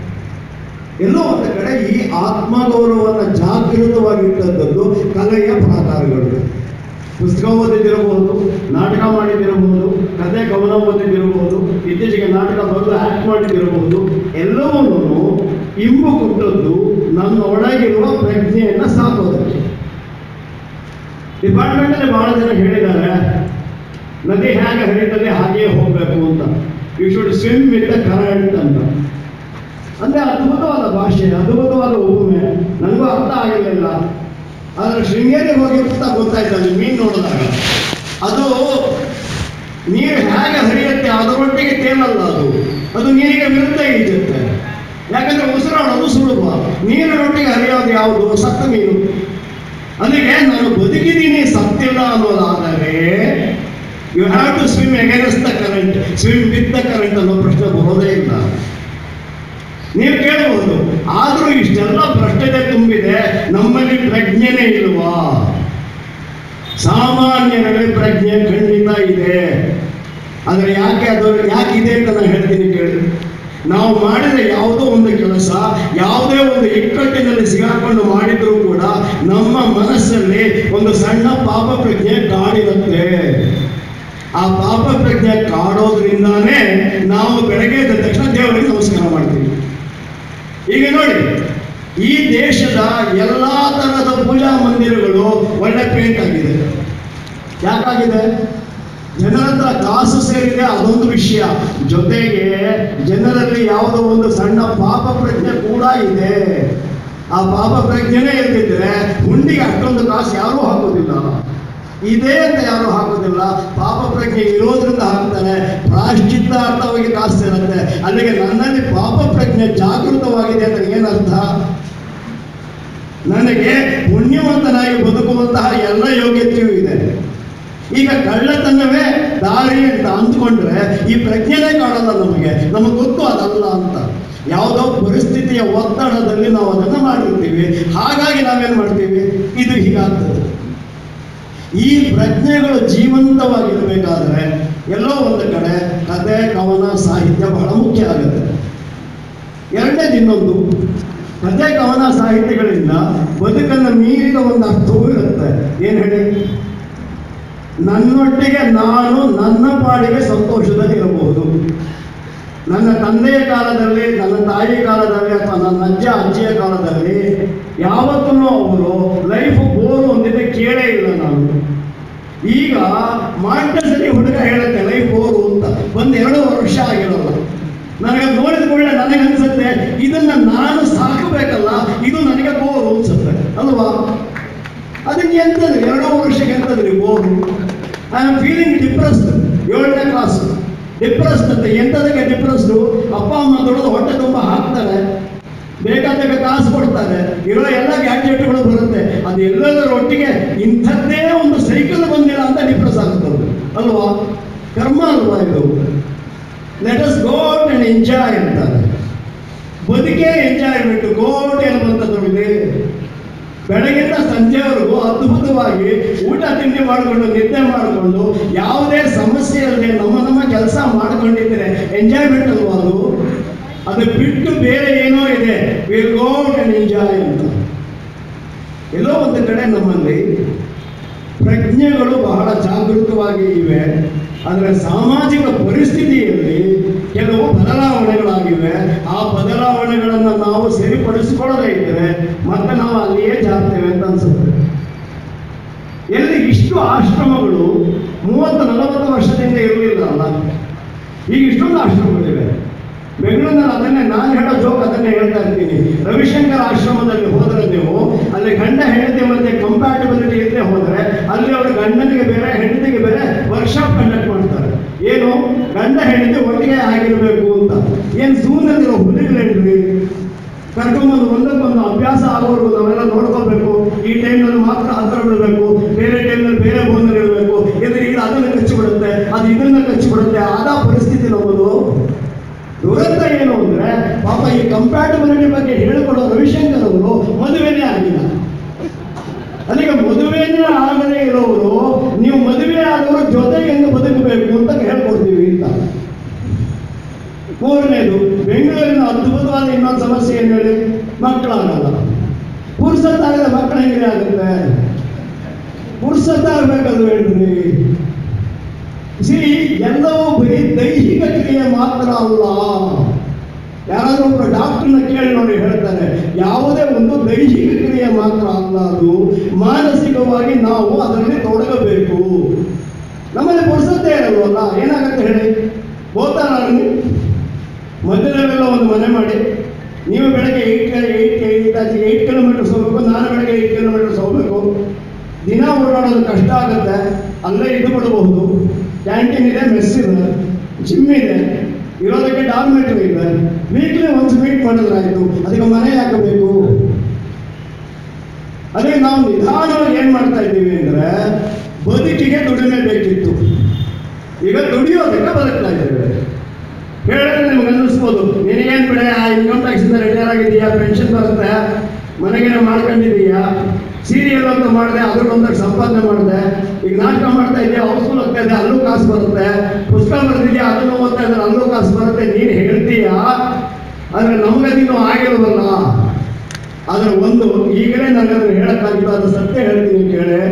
ಎಲ್ಲೋ ಒಂದು ಕಡೆ ಈ ಆತ್ಮಗೌರವವನ್ನು ಜಾಗೃತವಾಗಿಟ್ಟದ್ದು ಕಲೆಯ ಪ್ರಾಕಾರಗಳು ಪುಸ್ತಕ ಓದಿದಿರಬಹುದು ನಾಟಕ ಮಾಡಿದಿರಬಹುದು ಕಥೆ ಕವನ ಓದಿದಿರಬಹುದು ಇತ್ತೀಚೆಗೆ ನಾಟಕ ಬರೆದು ಆಕ್ಟ್ ಮಾಡಿದಿರಬಹುದು ಎಲ್ಲವನ್ನೂ ಇಂಬು ಕೊಟ್ಟದ್ದು ನನ್ನ ಒಳಗಿರುವ ಪ್ರಜ್ಞೆಯನ್ನು ಸಾಕೋದಕ್ಕೆ ಡಿಪಾರ್ಟ್ಮೆಂಟಲ್ಲಿ ಬಹಳ ಜನ ಹೇಳಿದ್ದಾರೆ ನದಿ ಹೇಗೆ ಹರಿತದೆ ಹಾಗೆಯೇ ಹೋಗಬೇಕು ಅಂತ you should swim with the current ಅಂತ ಅಂದ್ರೆ ಅದ್ಭುತವಾದ ಭಾಷೆ ಅದ್ಭುತವಾದ ಉಪಮೆ ನನಗೂ ಅರ್ಥ ಆಗಿರಲಿಲ್ಲ ಆದರೆ ಶೃಂಗೇರಿ ಹೋಗಿ ಪುಸ್ತಕ ಗೊತ್ತಾಯ್ತು ಅಲ್ಲಿ ಮೀನು ನೋಡಿದಾಗ ಅದು ನೀರು ಹೇಗೆ ಹರಿಯುತ್ತೆ ಅದರೊಟ್ಟಿಗೆ ತೇಲಲ್ಲ ಅದು ಅದು ನೀರಿಗೆ ವಿರುದ್ಧ ಈಜುತ್ತೆ ಯಾಕಂದ್ರೆ ಉಸಿರಾಡೋದು ಸುಲಭ ನೀರಿನೊಟ್ಟಿಗೆ ಹರಿಯೋದು ಯಾವುದು ಸತ್ತ ಮೀನು ಅದಕ್ಕೆ ನಾನು ಬದುಕಿದ್ದೀನಿ ಸತ್ತಿಲ್ಲ ಅನ್ನೋದಾದರೆ you have to swim against the current swim with the current ಅನ್ನೋ ಪ್ರಶ್ನೆ ಬರೋದೇ ಇಲ್ಲ ನೀವು ಕೇಳಬಹುದು ಆದರೂ ಇಷ್ಟೆಲ್ಲ ಭ್ರಷ್ಟತೆ ತುಂಬಿದೆ ನಮ್ಮಲ್ಲಿ ಪ್ರಜ್ಞೆನೇ ಇಲ್ವಾ ಸಾಮಾನ್ಯರಲ್ಲಿ ಪ್ರಜ್ಞೆ ಖಂಡಿತ ಇದೆ ಆದರೆ ಯಾಕೆ ಅದು ಯಾಕೆ ಇದೆ ಅಂತ ನಾನು ಹೇಳ್ತೀನಿ ಕೇಳಿ ನಾವು ಮಾಡಿದ ಯಾವುದೋ ಒಂದು ಕೆಲಸ ಯಾವುದೇ ಒಂದು ಇಕ್ಕಟ್ಟಿನಲ್ಲಿ ಸಿಗಾಕೊಂಡು ಮಾಡಿದರೂ ಕೂಡ ನಮ್ಮ ಮನಸ್ಸಲ್ಲಿ ಒಂದು ಸಣ್ಣ ಪಾಪ ಪ್ರಜ್ಞೆ ಕಾಡಿರುತ್ತೆ ಆ ಪಾಪ ಪ್ರಜ್ಞೆ ಕಾಡೋದ್ರಿಂದಾನೇ ನಾವು ಬೆಳಗ್ಗೆ ಎದ್ದ ತಕ್ಷಣ ದೇವರಿಗೆ ನಮಸ್ಕಾರ ಮಾಡ್ತೀವಿ ಈಗ ನೋಡಿ ಈ ದೇಶದ ಎಲ್ಲಾ ತರಹದ ಪೂಜಾ ಮಂದಿರಗಳು ಒಳ್ಳೆ ಪೇಂಟ್ ಆಗಿದೆ ಯಾಕಾಗಿದೆ ಜನರ ಹತ್ರ ಕಾಸು ಸೇರಿದೆ ಅದೊಂದು ವಿಷಯ ಜೊತೆಗೆ ಜನರಲ್ಲಿ ಯಾವುದೋ ಒಂದು ಸಣ್ಣ ಪಾಪ ಪ್ರಜ್ಞೆ ಕೂಡ ಇದೆ ಆ ಪಾಪ ಪ್ರಜ್ಞೆನೇ ಇರ್ತಿದ್ರೆ ಹುಂಡಿಗೆ ಅಷ್ಟೊಂದು ಕಾಸು ಯಾರೂ ಹಾಕೋದಿಲ್ಲ ಇದೆ ಅಂತ ಯಾರು ಹಾಕೋದಿಲ್ಲ ಪಾಪ ಪ್ರಜ್ಞೆ ಇರೋದ್ರಿಂದ ಹಾಕ್ತಾರೆ ಪ್ರಾಶ್ಚಿತ್ತಾರ್ಥವಾಗಿ ಕಾಸು ಇರುತ್ತೆ ಅಲ್ಲಿಗೆ ನನ್ನಲ್ಲಿ ಪಾಪ ಪ್ರಜ್ಞೆ ಜಾಗೃತವಾಗಿದೆ ಅಂತ ಏನರ್ಥ ನನಗೆ ಪುಣ್ಯವಂತನಾಗಿ ಬದುಕುವಂತಹ ಎಲ್ಲ ಯೋಗ್ಯತೆಯೂ ಇದೆ ಈಗ ಕಳ್ಳತನವೇ ದಾರಿ ಅಂತ ಅಂದ್ಕೊಂಡ್ರೆ ಈ ಪ್ರಜ್ಞೆನೇ ಕಾಣಲ್ಲ ನಮಗೆ ನಮಗೆ ಗೊತ್ತು ಅದಲ್ಲ ಅಂತ ಯಾವುದೋ ಪರಿಸ್ಥಿತಿಯ ಒತ್ತಡದಲ್ಲಿ ನಾವು ಅದನ್ನು ಮಾಡಿರ್ತೀವಿ ಹಾಗಾಗಿ ನಾವೇನು ಮಾಡ್ತೀವಿ ಇದು ಹೀಗಾಗ್ತದೆ ಈ ಪ್ರಜ್ಞೆಗಳು ಜೀವಂತವಾಗಿರಬೇಕಾದ್ರೆ ಎಲ್ಲೋ ಒಂದು ಕಡೆ ಕತೆ ಕವನ ಸಾಹಿತ್ಯ ಬಹಳ ಮುಖ್ಯ ಆಗುತ್ತೆ ಎರಡನೇದು ಇನ್ನೊಂದು ಕತೆ ಕವನ ಸಾಹಿತ್ಯಗಳಿಂದ ಬದುಕನ್ನು ಮೀರಿದ ಒಂದು ಅರ್ಥವೂ ಇರುತ್ತೆ ಏನು ಹೇಳಿ ನನ್ನೊಟ್ಟಿಗೆ ನಾನು ನನ್ನ ಪಾಡಿಗೆ ಸಂತೋಷದಲ್ಲಿ ಇರಬಹುದು ನನ್ನ ತಂದೆಯ ಕಾಲದಲ್ಲಿ ನನ್ನ ತಾಯಿ ಕಾಲದಲ್ಲಿ ಅಥವಾ ನನ್ನ ಅಜ್ಜ ಅಜ್ಜಿಯ ಕಾಲದಲ್ಲಿ ಯಾವತ್ತೂ ಅವರು ಲೈಫ್ ಬೋರು ಅಂದಿದ್ದೆ ಕೇಳೇ ಇಲ್ಲ ನಾನು ಈಗ ಮಾಂಟಸರಿ ಹುಡುಗ ಹೇಳುತ್ತೆ ಲೈಫ್ ಬೋರು ಅಂತ ಒಂದು ಎರಡು ವರ್ಷ ಆಗಿರೋಲ್ಲ ನನಗೆ ಅದ್ ನೋಡಿದ ಕೂಡಲೇ ನನಗೆ ಅನ್ಸುತ್ತೆ ಇದನ್ನ ನಾನು ಸಾಕಬೇಕಲ್ಲ ಇದು ನನಗೆ ಬೋರು ಅನ್ಸುತ್ತೆ ಅಲ್ವಾ ಅದಕ್ಕೆ ಎಂತದ್ರಿ ಎರಡೋ ವರ್ಷಕ್ಕೆ ಎಂತದ್ರಿ bore I am feeling depressed ಏಳನೇ ಕ್ಲಾಸ್ ಡಿಪ್ರೆಸ್ಡ್ ಅಂತ ಎಂಥದಕ್ಕೆ ಡಿಪ್ರೆಸ್ಡು ಅಪ್ಪ ಅಮ್ಮ ದುಡಿದು ಹೊಟ್ಟೆ ತುಂಬ ಹಾಕ್ತಾರೆ ಬೇಕಾದಾಗ ಕಾಸು ಕೊಡ್ತಾರೆ ಇರೋ ಎಲ್ಲ ಗ್ಯಾಡ್ಜೆಟ್ಗಳು ಬರುತ್ತೆ ಅದು ಎಲ್ಲದರ ಒಟ್ಟಿಗೆ ಇಂಥದ್ದೇ ಒಂದು ಸೈಕಲ್ ಬಂದಿಲ್ಲ ಅಂತ ಡಿಪ್ರೆಸ್ ಆಗುತ್ತೆ ಅವ್ರು. ಅಲ್ವಾ ಕರ್ಮ ಅಲ್ವಾ ಇದು let us go and enjoy ಅಂತಾರೆ ಬದುಕೇ ಎಂಜಾಯ್ಮೆಂಟ್ ಗೋಟ್ ಏನು ಬಂತದ್ದು ನಮಗೆ ಬೆಳಗಿಂದ ಸಂಜೆವರೆಗೂ ಅದ್ಭುತವಾಗಿ ಊಟ ತಿಂಡಿ ಮಾಡಿಕೊಂಡು ನಿದ್ದೆ ಮಾಡಿಕೊಂಡು ಯಾವುದೇ ಸಮಸ್ಯೆ ಇಲ್ಲದೆ ನಮ್ಮ ನಮ್ಮ ಕೆಲಸ ಮಾಡ್ಕೊಂಡಿದ್ರೆ ಎಂಜಾಯ್ಮೆಂಟ್ ಅಲ್ವಾ ಅದು ಅದು ಬಿಟ್ಟು ಬೇರೆ ಏನೋ ಇದೆ ವಿಲ್ ಗೋ ಅಂಡ್ ಎಂಜಾಯ್ ಅಂತ ಎಲ್ಲೋ ಒಂದು ಕಡೆ ನಮ್ಮಲ್ಲಿ ಪ್ರಜ್ಞೆಗಳು ಬಹಳ ಜಾಗೃತವಾಗಿ ಇವೆ ಆದರೆ ಸಾಮಾಜಿಕ ಪರಿಸ್ಥಿತಿಯಲ್ಲಿ ಕೆಲವು ಬದಲಾವಣೆಗಳಾಗಿವೆ ಆ ಬದಲಾವಣೆಗಳನ್ನು ನಾವು ಸರಿಪಡಿಸಿಕೊಳ್ಳದೇ ಇದ್ದರೆ ಮತ್ತೆ ನಾವು ಅಲ್ಲಿಯೇ ಜಾಗ್ತೇವೆ ಅಂತ ಅನ್ಸುತ್ತೆ ಎಲ್ಲಿ ಇಷ್ಟು ಆಶ್ರಮಗಳು ಮೂವತ್ತು ನಲವತ್ತು ವರ್ಷದಿಂದ ಇರಲಿಲ್ಲ ಅಲ್ಲ ಈಗ ಇಷ್ಟೊಂದು ಆಶ್ರಮಗಳಿವೆ ಬೆಂಗಳೂರಿನಲ್ಲಿ ಅದನ್ನೇ ನಾನು ಹೇಳೋ ಜೋಕ್ ಅದನ್ನೇ ಹೇಳ್ತಾ ಇರ್ತೀನಿ ರವಿಶಂಕರ್ ಆಶ್ರಮದಲ್ಲಿ ಹೋದ್ರೆ ನೀವು ಅಲ್ಲಿ ಗಂಡ ಹೆಂಡತಿ ಮತ್ತೆ ಕಂಪ್ಯಾಟಬಿಲಿಟಿ ಇಲ್ಲದೆ ಹೋದ್ರೆ ಅಲ್ಲಿ ಅವರು ಗಂಡನಿಗೆ ಬೇರೆ ಹೆಂಡತಿಗೆ ಬೇರೆ ವರ್ಕ್ಶಾಪ್ ಕಂಡಕ್ಟ್ ಮಾಡ್ತಾರೆ ಏನು ಗಂಡ ಹೆಂಡತಿ ಒಟ್ಟಿಗೆ ಆಗಿರ್ಬೇಕು ಅಂತ ಏನ್ ಝೂನಲ್ಲಿರೋ ಹುಲಿಗಳೇನ್ರಿ ಕರ್ಕೊಂಬಂದು ಒಂದಕ್ಕೊಂದು ಅಭ್ಯಾಸ ಆಗೋವರೆಗೂ ನಾವೆಲ್ಲ ನೋಡ್ಕೋಬೇಕು ಈ ಟೈಮ್ನಲ್ಲಿ ಮಾತ್ರ ಹತ್ರ ಬಿಡಬೇಕು ಬೇರೆ ಟೈಮ್ನಲ್ಲಿ ಬೇರೆ ಬೋನಲ್ಲಿ ಇರಬೇಕು ಎದುರು ಇದು ಅದನ್ನು ಕಚ್ಚಿಬಿಡುತ್ತೆ ಅದು ಇದನ್ನ ಕಚ್ಚಿಬಿಡುತ್ತೆ ಆದ ಪರಿಸ್ಥಿತಿ ನಮ್ಮದು ದುರಂತ ಏನು ಅಂದ್ರೆ ಪಾಪ ಈ ಕಂಪ್ಯಾಟಬಿಲಿಟಿ ಬಗ್ಗೆ ಹೇಳಿಕೊಡೋ ರವಿಶಂಕರ್ ಅವರು ಮದುವೆನೇ ಆಗಿಲ್ಲ ಅಲ್ಲಿಗೆ ಮದುವೆನೇ ಆಗದೇ ಇರೋರು ನೀವು ಮದುವೆ ಆದವರು ಜೊತೆಗೆ ಹೆಂಗೆ ಬದುಕಬೇಕು ಅಂತ ಹೇಳ್ಕೊಡ್ತೀವಿ ಅಂತ ಮೂರನೇದು ಬೆಂಗಳೂರಿನ ಅದ್ಭುತವಾದ ಇನ್ನೊಂದು ಸಮಸ್ಯೆ ಏನು ಹೇಳಿ ಮಕ್ಕಳಾಗಲ್ಲ ಪುರ್ಸತ್ತಾಗದ ಮಕ್ಕಳು ಹೆಂಗೆ ಆಗುತ್ತೆ ಪುರ್ಸತ್ತಾಗಬೇಕದು ಹೇಳ್ರಿ ಸಿ ಎಲ್ಲವೂ ಬರೀ ದೈಹಿಕ ಕ್ರಿಯೆ ಮಾತ್ರ ಅಲ್ಲ ಯಾರಾದ್ರೂ ಒಬ್ಬರು ಡಾಕ್ಟರ್ನ ಕೇಳಿ ನೋಡಿ ಹೇಳ್ತಾರೆ ಯಾವುದೇ ಒಂದು ದೈಹಿಕ ಕ್ರಿಯೆ ಮಾತ್ರ ಅಲ್ಲ ಅದು ಮಾನಸಿಕವಾಗಿ ನಾವು ಅದರಲ್ಲಿ ತೊಡಗಬೇಕು ನಮ್ಮಲ್ಲಿ ಪುರ್ಸತ್ತೆ ಇರಲ್ವಲ್ಲ ಏನಾಗುತ್ತೆ ಹೇಳಿ ಹೋಗ್ತಾರ ಮಧ್ಯದಲ್ಲೆಲ್ಲ ಒಂದು ಮನೆ ಮಾಡಿ ನೀವು ಬೆಳಗ್ಗೆ eight eight eight eight kilometres ಹೋಗ್ಬೇಕು ನಾನು ಬೆಳಗ್ಗೆ ಏಯ್ಟ್ ಕಿಲೋಮೀಟರ್ಸ್ ಹೋಗ್ಬೇಕು ದಿನ ಓಡಾಡೋದು ಕಷ್ಟ ಆಗುತ್ತೆ ಅಲ್ಲೇ ಇದ್ದು ಬಿಡಬಹುದು ಕ್ಯಾಂಟೀನ್ ಇದೆ ಮೆಸ್ ಇದೆ ಜಿಮ್ ಇದೆ ಇರೋದಕ್ಕೆ ಡಾರ್ಮೆಟ್ರಿ ಇದೆ ವೀಕ್ಲಿ ಒನ್ಸ್ ಮೀಟ್ ಮಾಡಿದ್ರಾಯ್ತು ಅದಕ್ಕೆ ಮನೆ ಹಾಕಬೇಕು ಅದೇ ನಾವು ನಿಧಾನವಾಗಿ ಏನ್ ಮಾಡ್ತಾ ಇದ್ದೀವಿ ಅಂದ್ರೆ ಬದುಕಿಗೆ ದುಡಿಮೆ ಬೇಕಿತ್ತು ಈಗ ದುಡಿಯೋದಕ್ಕೆ ಬದುಕ್ತಾ ಇದ್ದೇವೆ ಹೇಳಿದ್ರೆ ನಿಮ್ಗೆ ಅನ್ನಿಸ್ಬೋದು ನಿನಗೇನು ಬಿಡ ಇನ್ಕಮ್ ಟ್ಯಾಕ್ಸ್ ಇಂದ ರಿಟೈರ್ ಆಗಿದೆಯಾ ಪೆನ್ಷನ್ ಬರುತ್ತೆ ಮನೆಗೇನೋ ಮಾಡ್ಕೊಂಡಿದೀಯಾ ಸೀರಿಯಲ್ ಅಂತ ಮಾಡಿದೆ ಅದ್ರಲ್ಲೊಂದಕ್ಕೆ ಸಂಪಾದನೆ ಮಾಡಿದೆ ಈಗ ನಾಟಕ ಮಾಡ್ತಾ ಇದೆಯಾ ಹೌಸ್ಫುಲ್ ಹೋಗ್ತಾ ಇದೆ ಅಲ್ಲೂ ಕಾಸು ಬರುತ್ತೆ ಪುಸ್ತಕ ಬರೆದಿದ್ಯಾ ಅದನ್ನು ಓದ್ತಾ ಇದ್ದಾರೆ ಅಲ್ಲೂ ಕಾಸು ಬರುತ್ತೆ ನೀನು ಹೇಳ್ತೀಯಾ ಆದ್ರೆ ನಮಗದಿನ್ನೂ ಆಗಿಲ್ವಲ್ಲ ಆದ್ರೆ ಒಂದು ಈಗಲೇ ನನಗೆ ಅದನ್ನು ಹೇಳಕ್ಕಾಗಿಲ್ಲ ಅದು ಸತ್ಯ ಹೇಳ್ತೀನಿ ಕೇಳೆ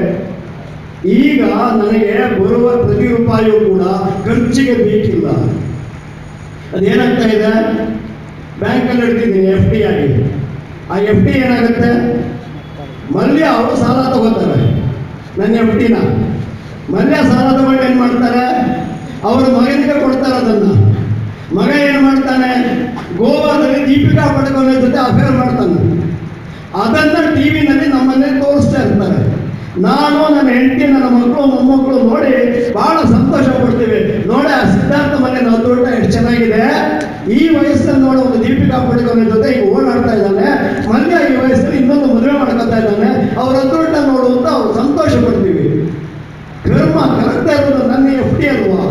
ಈಗ ನನಗೆ ಬರುವ ಪ್ರತಿ ರೂಪಾಯಿಯೂ ಕೂಡ ಖರ್ಚಿಗೆ ಬೇಕಿಲ್ಲ ಅದೇನಾಗ್ತಾ ಇದೆ ಬ್ಯಾಂಕಲ್ಲಿ ಇಡ್ತಿದ್ದೀನಿ ಎಫ್ ಡಿ ಆಗಿ ಆ ಎಫ್ ಡಿ ಏನಾಗುತ್ತೆ ಮಲ್ಯ ಅವರು ಸಾಲ ತಗೋತಾರೆ ನನ್ನ ಎಫ್ ಡಿನ ಮಲ್ಯ ಸಾಲ ತಗೊಂಡು ಏನು ಮಾಡ್ತಾರೆ ಅವ್ರ ಮಗನಿಗೆ ಕೊಡ್ತಾರೆ ಅದನ್ನ ಮಗ ಏನು ಮಾಡ್ತಾನೆ ಗೋವಾದಲ್ಲಿ ದೀಪಿಕಾ ಪಡ್ಕೊಂಡ ಜೊತೆ ಅಫೇರ್ ಮಾಡ್ತಾನೆ ಅದನ್ನ ಟಿವಿನಲ್ಲಿ ನಮ್ಮನ್ನೇ ತೋರಿಸ್ತಾ ಇರ್ತಾರೆ ನಾನು ನನ್ನ ಹೆಂಡತಿ ನನ್ನ ಮಕ್ಕಳು ಮೊಮ್ಮಕ್ಕಳು ನೋಡಿ ಬಹಳ ಸಂತೋಷ ಪಡ್ತೀವಿ ನೋಡಿ ಆ ಸಿದ್ಧಾರ್ಥ ಮನೆ ನಾವು ದೊಡ್ಡ ಎಷ್ಟು ಚೆನ್ನಾಗಿದೆ ಈ ವಯಸ್ಸಲ್ಲಿ ನೋಡೋ ಒಂದು ದೀಪಿಕಾ ಪಡುಕೋನ ಜೊತೆ ಈಗ ಓಡಾಡ್ತಾ ಇದ್ದಾನೆ ಮಲ್ಯ ಈ ವಯಸ್ಸಲ್ಲಿ ಇನ್ನೊಂದು ಮದುವೆ ಮಾಡ್ಕೊತಾ ಇದ್ದಾನೆ ಅವ್ರ ಅದೃಷ್ಟ ನೋಡು ಅಂತ ಅವ್ರು ಸಂತೋಷ ಪಡ್ತೀವಿ ಕರ್ಮ ಕರೆಕ್ತಾ ಇರೋದು ನನ್ನ ಎಫ್ ಡಿ ಅಲ್ವಾ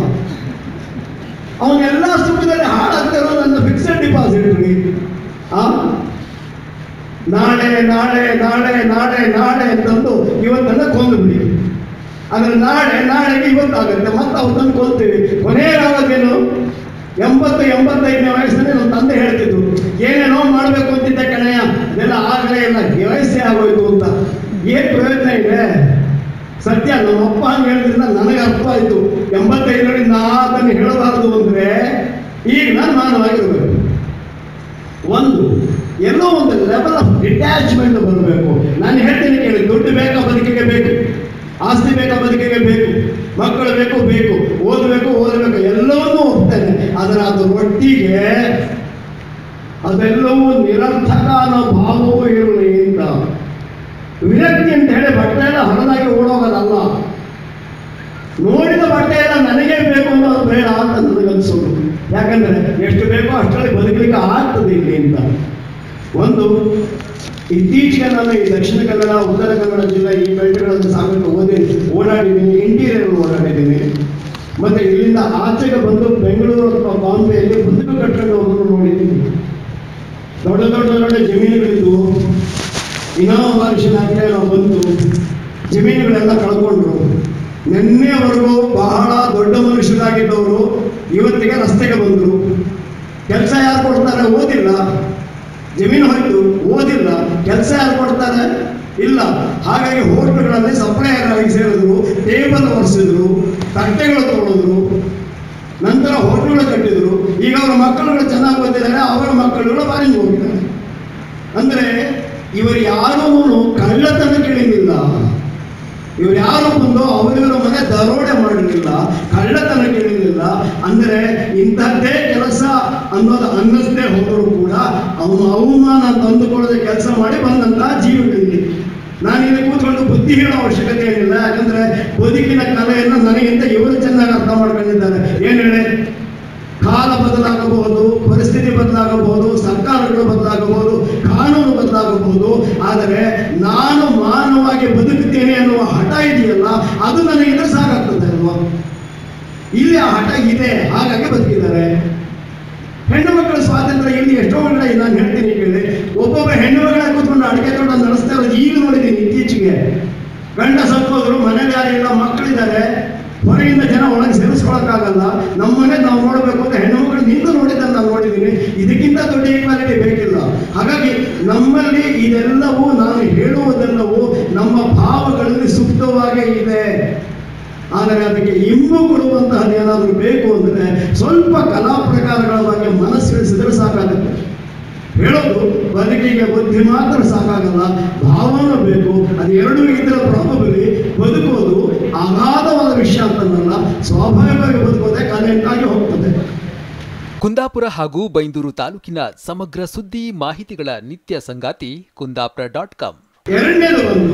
ಅವನೆಲ್ಲ ಸುಖದಲ್ಲಿ ಹಾಳಾಗ್ತಾ ಇರೋದು ನನ್ನ ಫಿಕ್ಸೆಡ್ ಡಿಪಾಸಿಟ್ ರೀ ಆ ನಾಳೆ ನಾಳೆ ನಾಳೆ ನಾಳೆ ನಾಳೆ ಅಂತಂದು ಇವತ್ತನ್ನ ಕೊಂದು ಬಿಡಿ ಆದ್ರೆ ನಾಳೆ ನಾಳೆಗೆ ಇವತ್ತಾಗುತ್ತೆ ಮತ್ತೆ ಅವತ್ತನ್ನು ಕೊಲ್ತೀವಿ ಕೊನೆಯಾಗೋದೇನು ಎಂಬತ್ತು ಎಂಬತ್ತೈದನೇ ವಯಸ್ಸಿನಲ್ಲಿ ನಮ್ಮ ತಂದೆ ಹೇಳ್ತಿದ್ರು ಏನೇನೋ ಮಾಡಬೇಕು ಅಂತಿದ್ದೆ ಕಣಯ್ಯ ಇದೆಲ್ಲ ಆಗಲೇ ಇಲ್ಲ ಈ ವಯಸ್ಸೇ ಆಗೋಯ್ತು ಅಂತ ಏನ್ ಪ್ರಯೋಜನ ಇದೆ ಸತ್ಯ ನಮ್ಮಪ್ಪ ಹಂಗೆ ಹೇಳಿದ್ರಿಂದ ನನಗೆ ಅರ್ಥ ಆಯ್ತು ಎಂಬತ್ತೈದರಲ್ಲಿ ನಾ ಅದನ್ನು ಹೇಳಬಾರದು ಅಂದ್ರೆ ಈಗ ನಾನು ಮಾನವಾಗಿರ್ಬೇಕು ಒಂದು ಎಲ್ಲೋ ಒಂದು ಲೆವೆಲ್ ಆಫ್ ಡಿಟ್ಯಾಚ್ಮೆಂಟ್ ಬರಬೇಕು ನಾನು ಹೇಳ್ತೀನಿ ಕೇಳಿ ದುಡ್ಡು ಬೇಕಾ ಬದುಕಿಗೆ ಬೇಕು ಆಸ್ತಿ ಬೇಕಾ ಬದುಕಿಗೆ ಬೇಕು ಮಕ್ಕಳು ಬೇಕು ಬೇಕು ಓದಬೇಕು ಓದಬೇಕು ಎಲ್ಲವನ್ನೂ ಹೋಗ್ತೇನೆ ಆದರೆ ಅದು ಒಟ್ಟಿಗೆ ಅದೆಲ್ಲವೂ ನಿರರ್ಥಕ ಅನ್ನೋ ಭಾವವೂ ಇರಲಿ ಅಂತ ವಿರಕ್ತಿ ಅಂತ ಹೇಳಿ ಬಟ್ಟೆ ಎಲ್ಲ ಹೊರದಾಗಿ ಓಡೋಗೋದಲ್ಲ ನೋಡಿದ ಬಟ್ಟೆ ಎಲ್ಲ ನನಗೆ ಬೇಕು ಅನ್ನೋದು ಬೇಡ ಅಂತ ನನಗನ್ಸೋದು ಯಾಕಂದ್ರೆ ಎಷ್ಟು ಬೇಕೋ ಅಷ್ಟರಲ್ಲಿ ಬದುಕಲಿಕ್ಕೆ ಆಗ್ತದೆ ಇಲ್ಲಿ ಅಂತ ಒಂದು ಇತ್ತೀಚೆಗೆ ನಾನು ಈ ದಕ್ಷಿಣ ಕನ್ನಡ ಉತ್ತರ ಕನ್ನಡ ಜಿಲ್ಲೆ ಈ ಬೆಲ್ಟ್ಗಳನ್ನು ಸಾಕಷ್ಟು ಓದಿ ಓಡಾಡಿದ್ದೀನಿ ಇಂಟೀರಿಯರ್ ಓಡಾಡಿದ್ದೀನಿ ಮತ್ತೆ ಇಲ್ಲಿಂದ ಆಚೆಗೆ ಬಂದು ಬೆಂಗಳೂರು ಅಥವಾ ಬಾಂಬೆಯಲ್ಲಿ ಬದುಕು ಕಟ್ಟಡ ಹೋಗೋದು ನೋಡಿದ್ದೀನಿ ದೊಡ್ಡ ದೊಡ್ಡ ದೊಡ್ಡ ಜಮೀನುಗಳಿದ್ದು ಇನೋವೇಷನ್ ನಾವು ಬಂತು ಜಮೀನುಗಳೆಲ್ಲ ಕಳ್ಕೊಂಡ್ರು ನಿನ್ನೆವರೆಗೂ ಬಹಳ ದೊಡ್ಡ ಮನುಷ್ಯರಾಗಿದ್ದವರು ಇವತ್ತಿಗೆ ರಸ್ತೆಗೆ ಬಂದರು ಕೆಲಸ ಯಾರು ಕೊಡ್ತಾರೆ ಓದಿಲ್ಲ ಜಮೀನು ಹೋಯ್ತು ಓದಿಲ್ಲ ಕೆಲಸ ಯಾರು ಕೊಡ್ತಾರೆ ಇಲ್ಲ ಹಾಗಾಗಿ ಹೋಟ್ಲುಗಳಲ್ಲಿ ಸಪ್ಲೈಯರ್ ಆಗಿ ಸೇರಿದ್ರು ಟೇಬಲ್ ಒರೆಸಿದ್ರು ತಟ್ಟೆಗಳು ತಗೊಳಿದ್ರು ನಂತರ ಹೋಟ್ಲುಗಳು ಕಟ್ಟಿದ್ರು ಈಗ ಅವರ ಮಕ್ಕಳುಗಳು ಚೆನ್ನಾಗಿ ಓದಿದ್ದಾರೆ ಅವರ ಮಕ್ಕಳುಗಳು ಬಾರಿಗೆ ಹೋಗಿದ್ದಾರೆ ಅಂದ್ರೆ ಇವರು ಯಾರೂ ಕಳ್ಳತನ ಕೇಳಿಲ್ಲ ಇವ್ರು ಯಾರು ಬಂದು ಅವರಿವರ ಮನೆ ದರೋಡೆ ಮಾಡಲಿಲ್ಲ ಕಳ್ಳತನ ಕೇಳಲಿಲ್ಲ ಅಂದ್ರೆ ಇಂಥದ್ದೇ ಕೆಲಸ ಅನ್ನೋದು ಅನ್ನಿಸದೆ ಹೋದರೂ ಕೂಡ ಅವನು ಅವಮಾನ ತಂದುಕೊಳ್ಳದೆ ಕೆಲಸ ಮಾಡಿ ಬಂದಂತಹ ಜೀವಿಗಳಿಲ್ಲಿ ನಾನು ಇಲ್ಲಿ ಕೂತ್ಕೊಂಡು ಬುದ್ಧಿ ಹೇಳೋ ಅವಶ್ಯಕತೆ ಏನಿಲ್ಲ ಯಾಕಂದ್ರೆ ಬದುಕಿನ ಕಲೆಯನ್ನು ನನಗಿಂತ ಇವರು ಚೆನ್ನಾಗಿ ಅರ್ಥ ಮಾಡ್ಕೊಂಡಿದ್ದಾರೆ ಏನು ಹೇಳಿ ಕಾಲ ಬದಲಾಗಬಹುದು ಪರಿಸ್ಥಿತಿ ಬದಲಾಗಬಹುದು ಸರ್ಕಾರಗಳು ಬದಲಾಗಬಹುದು ಕಾನೂನು ಬದಲಾಗಬಹುದು ಆದರೆ ನಾನು ಮಾನವಾಗಿ ಬದುಕುತ್ತೇನೆ ಅನ್ನುವ ಹಠ ಇದೆಯಲ್ಲ ಅದು ನನಗಿದ್ರೆ ಸಾಕಾಗ್ತದೆ ಅಲ್ವಾ ಇಲ್ಲಿ ಆ ಹಠ ಇದೆ ಹಾಗಾಗಿ ಬದುಕಿದ್ದಾರೆ ಹೆಣ್ಣು ಮಕ್ಕಳ ಸ್ವಾತಂತ್ರ್ಯ ಇಲ್ಲಿ ಎಷ್ಟೋ ಕಡೆ ನಾನು ಹೇಳ್ತೀನಿ ಕೇಳಿ ಒಬ್ಬೊಬ್ಬ ಹೆಣ್ಣು ಮಗಳ ಕೂತ್ಕೊಂಡು ಅಡಿಕೆ ತೋಟ ನಡೆಸ್ತಾ ಇರೋದು ಈಗ ನೋಡಿದ್ದೀನಿ ಇತ್ತೀಚೆಗೆ ಗಂಡ ಸತ್ತೋದ್ರು ಮನೇಲಿ ಯಾರಿಲ್ಲ ಮಕ್ಕಳಿದ್ದಾರೆ ಹೊರಗಿಂದ ಜನ ಒಳಗೆ ಸೇರಿಸ್ಕೊಳಕ್ಕಾಗಲ್ಲ ನಮ್ಮನೆ ನಾವು ನೋಡಬೇಕು ಅಂತ ಹೆಣ್ಣು ಮಕ್ಕಳು ನಿಂತು ನೋಡಿದ್ದನ್ನು ನಾನು ನೋಡಿದ್ದೀನಿ ಇದಕ್ಕಿಂತ ದೊಡ್ಡ ಈಕ್ವಾಲಿಟಿ ಬೇಕಿಲ್ಲ ಹಾಗಾಗಿ ನಮ್ಮಲ್ಲಿ ಇದೆಲ್ಲವೂ ನಾನು ಹೇಳುವುದೆಲ್ಲವೂ ನಮ್ಮ ಭಾವಗಳಲ್ಲಿ ಸುಪ್ತವಾಗೇ ಇದೆ ಆದರೆ ಅದಕ್ಕೆ ಇಂಬು ಕೊಡುವಂತಹದ್ದು ಏನಾದರೂ ಬೇಕು ಅಂದರೆ ಸ್ವಲ್ಪ ಕಲಾ ಪ್ರಕಾರಗಳ ಬಗ್ಗೆ ಮನಸ್ಸಿಳಿಸಿದ್ರೆ ಸಾಕಾಗುತ್ತೆ ಹೇಳೋದು ಬದುಕಿಗೆ ಬುದ್ಧಿ ಮಾತ್ರ ಸಾಕಾಗಲ್ಲ ಭಾವನೂ ಬೇಕು ಅದು ಎರಡೂ ಇದರ ಪ್ರಾಬಲಿ ಬದುಕೋದು ಅಗಾಧವಾದ ವಿಷಯ ಅಂತನಲ್ಲ ಸ್ವಾಭಾವಿಕವಾಗಿ ಬದುಕೋದೆ ಕಲೆಂಟಾಗಿ ಹೋಗ್ತದೆ ಕುಂದಾಪುರ ಹಾಗೂ ಬೈಂದೂರು ತಾಲೂಕಿನ ಸಮಗ್ರ ಸುದ್ದಿ ಮಾಹಿತಿಗಳ ನಿತ್ಯ ಸಂಗಾತಿ ಕುಂದಾಪುರ ಡಾಟ್ ಕಾಮ್ ಎರಡನೇದು ಒಂದು